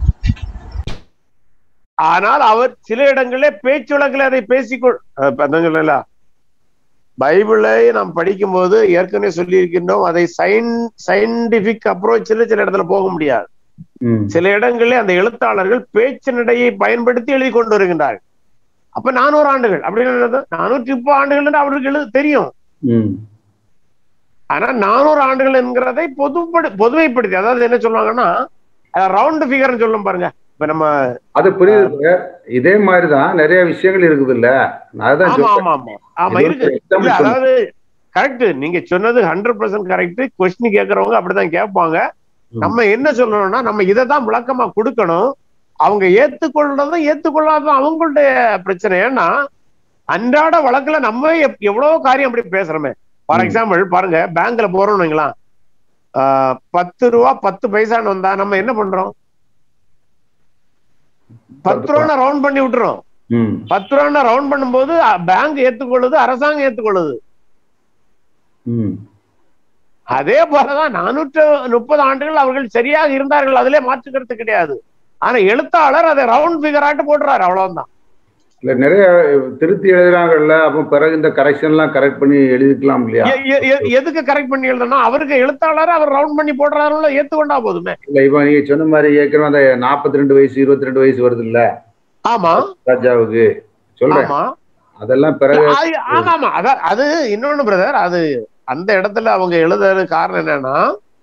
ஆனால் அவர் சில இடங்களிலே பேச்சு வழக்கில் அதை பேசிக்கொள் அஹ் இப்ப அதான் சொல்லல பைபிளை நாம் படிக்கும்போது ஏற்கனவே சொல்லியிருக்கின்றோம் அதை சயின் சயின்டிபிக் அப்ரோச்சில் சில இடத்துல போக முடியாது ம். சில இடங்களில் அந்த எழுத்தாளர்கள் பேச்சு நடையை பயன்படுத்தி எழுதி கொண்டு வருகின்றார்கள் அப்ப நானூறு ஆண்டுகள் அப்படின்னு என்னது? நானூற்றி முப்பது ஆண்டுகள் என்று அவருக்கு எழுத தெரியும் ம். ஆனா நானூறு ஆண்டுகள் என்கிறதை பொதுப்படு பொதுமைப்படுத்தி அதாவது என்ன சொல்லுவாங்கன்னா ரவுண்ட் ஃபிகர்னு சொல்லும் பாருங்க இப்ப நம்ம அது புரியுது sir. இதே மாதிரிதான் நிறைய விஷயங்கள் இருக்குது இல்ல நான் அதான் ஆமா சொல்றேன். ஆமா ஆமா ஆமா இது ஒரு இருக்கு example இல்ல, சொல்றேன். அதாவது கரெக்ட் நீங்க சொன்னது ஹண்ட்ரட் பர்சன்ட் கரெக்ட் கொஸ்டின் கேட்கறவங்க அப்படிதான் கேட்பாங்க ம். நம்ம என்ன சொல்லணும்னா நம்ம இதை தான் விளக்கமா கொடுக்கணும் அவங்க ஏத்துக்கொள்றதும் ஏத்துக்கொள்ளாததும் அவங்களுடைய பிரச்சனை ஏன்னா அன்றாட வழக்குல நம்ம எப்- எவ்வளவு காரியம் அப்படி பேசுறோமே ஃபார் ம். எக்ஸாம்பிள் பாருங்க பேங்க்ல போறோம்னு வைங்களேன் ஆஹ், பத்து ரூபா பத்து பைசான்னு வந்தா நம்ம என்ன பண்றோம் பத்து ரூபா ரவுண்ட் பண்ணி விட்டுறோம் ம். பத்து ரூபா ரவுண்ட் பண்ணும்போது பேங்க் ஏத்துக்கொள்ளுது அரசாங்கம் ஏத்துக்கொள்ளுது ம். அதே போலதான் நானூற்று முப்பது ஆண்டுகள் அவர்கள் சரியாக இருந்தார்கள் அதிலே மாற்றுக்கிறது கிடையாது ஆனா எழுத்தாளர் அதை ரவுண்ட் ஃபிகராட்டு போடுறாரு அவ்வளவுதான் இல்ல நிறைய திருத்தி எழுதுறாங்கல்ல அப்ப பிறகு இந்த கரெக்ஷன் எல்லாம் கரெக்ட் பண்ணி எழுதிக்கலாம் இல்லையா எ- எ- எ- எதுக்கு கரெக்ட் பண்ணி எழுதணும் அவருக்கு எழுத்தாளர் அவர் ரவுண்ட் பண்ணி போடுறாருல ஏத்துக்கொண்டா போதுமே இல்ல இப்ப நீங்க சொன்ன மாதிரி ஏற்கனவே அந்த நாற்பத்தி ரெண்டு வயசு இருபத்தி ரெண்டு வயசு வருது இல்ல ஆமா ராஜாவுக்கு சொல்றேன் ஆமா அதெல்லாம் பிறகு அது- ஆமா ஆமா அதான் அது இன்னொன்னு பிரதர் அது அந்த இடத்துல அவங்க எழுதுறது காரணம் என்னன்னா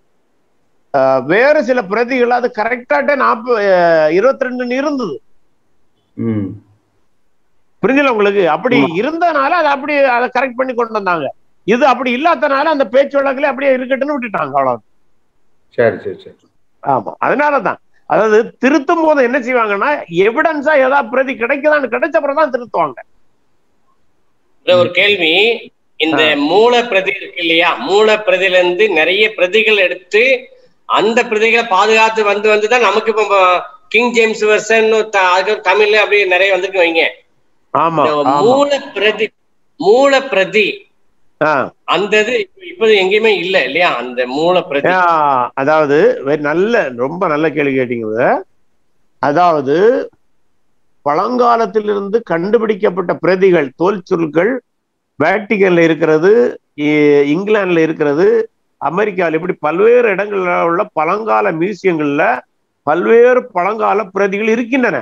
அஹ், வேறு சில பிரதிகள் அது கரெக்டாட்டே நாற்பது இருபத்தி ரெண்டுன்னு இருந்தது ம். புரிஞ்சல உங்களுக்கு அப்படி ஆமா. இருந்தனால அதை அப்படி அதை கரெக்ட் பண்ணி கொண்டு வந்தாங்க இது அப்படி இல்லாதனால அந்த பேச்சு வழக்குல அப்படியே இருக்கட்டும்னு விட்டுட்டாங்க அவ்வளவு சரி சரி சரி ஆமா அதனாலதான் அதாவது திருத்தும் போது என்ன செய்வாங்கன்னா எவிடன்ஸா ஏதாவது பிரதி கிடைக்குதான்னு கிடைச்ச அப்புறம் தான் திருத்துவாங்க இதுல ஒரு கேள்வி இந்த மூல பிரதி இருக்கு இல்லையா மூல பிரதில இருந்து நிறைய பிரதிகள் எடுத்து அந்த பிரதிகளை பாதுகாத்து வந்து வந்து தான் நமக்கு இப்போ கிங் ஜேம்ஸ் வெர்சன் அதுக்கு தமிழ்ல அப்படியே நிறைய வந்துருக்கு வைங்க ஆமா இந்த ஆமா மூல பிரதி மூல பிரதி ஆ. அந்த இது இப்ப- இப்போது எங்கேயுமே இல்ல இல்லையா அந்த மூல பிரதி ஆ, அதாவது வே- நல்ல ரொம்ப நல்ல கேள்வி கேட்டீங்க இத. அதாவது பழங்காலத்திலிருந்து கண்டுபிடிக்கப்பட்ட பிரதிகள் தோல் சுருள்கள் வேட்டிகன்ல இருக்கிறது இ- இங்கிலாந்துல இருக்கிறது அமெரிக்காவில் இப்படி பல்வேறு இடங்கள்ல உள்ள பழங்கால மியூசியங்கள்ல பல்வேறு பழங்கால பிரதிகள் இருக்கின்றன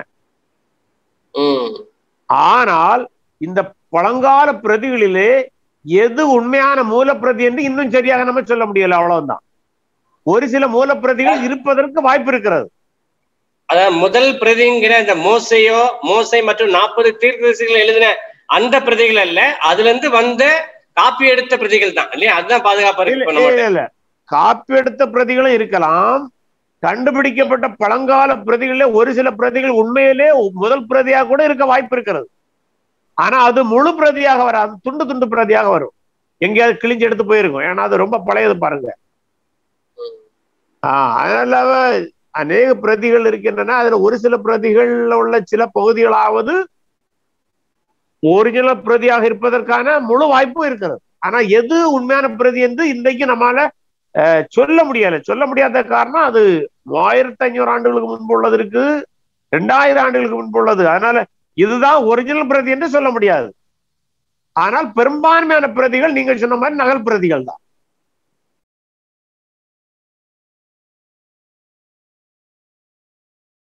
ம் ஆனால் இந்த பழங்கால பிரதிகளிலே எது உண்மையான மூலப்பிரதி என்று இன்னும் சரியாக நம்ம சொல்ல முடியல அவ்வளவுதான் ஒரு சில மூலப்பிரதிகள் இருப்பதற்கு வாய்ப்பு இருக்கிறது அதாவது முதல் பிரதிங்கிற இந்த மோசையோ மோசை மற்றும் நாற்பது தீர்க்கதரிசிகள் எழுதின அந்த பிரதிகள் அல்ல அதுல இருந்து வந்த காப்பி எடுத்த பிரதிகள் தான் இல்லையா அதுதான் பாதுகாப்பா இல்ல இருக்கு நம்ம இல்ல, இல்ல காப்பி எடுத்த பிரதிகளும் இருக்கலாம் கண்டுபிடிக்கப்பட்ட பழங்கால பிரதிகளிலே ஒரு சில பிரதிகள் உண்மையிலே முதல் பிரதியாக கூட இருக்க வாய்ப்பு இருக்கிறது ஆனா அது முழு பிரதியாக வராது துண்டு துண்டு பிரதியாக வரும் எங்கேயாவது கிழிஞ்சு எடுத்து போயிருக்கும் ஏன்னா அது ரொம்ப பழையது பாருங்க ஆஹ் அதனால அநேக பிரதிகள் இருக்கின்றன அதுல ஒரு சில பிரதிகள்ல உள்ள சில பகுதிகளாவது ஒரிஜினல் பிரதியாக இருப்பதற்கான முழு வாய்ப்பும் இருக்கிறது ஆனா எது உண்மையான பிரதி என்று இன்றைக்கு நம்மால அஹ், சொல்ல முடியல சொல்ல முடியாத காரணம் அது மூவாயிரத்தி ஐநூறு ஆண்டுகளுக்கு முன்பு உள்ளது இருக்கு ரெண்டாயிரம் ஆண்டுகளுக்கு முன்பு உள்ளது அதனால இதுதான் ஒரிஜினல் பிரதி என்று சொல்ல முடியாது ஆனால் பெரும்பான்மையான பிரதிகள் நீங்கள் சொன்ன மாதிரி நகல் பிரதிகள் தான்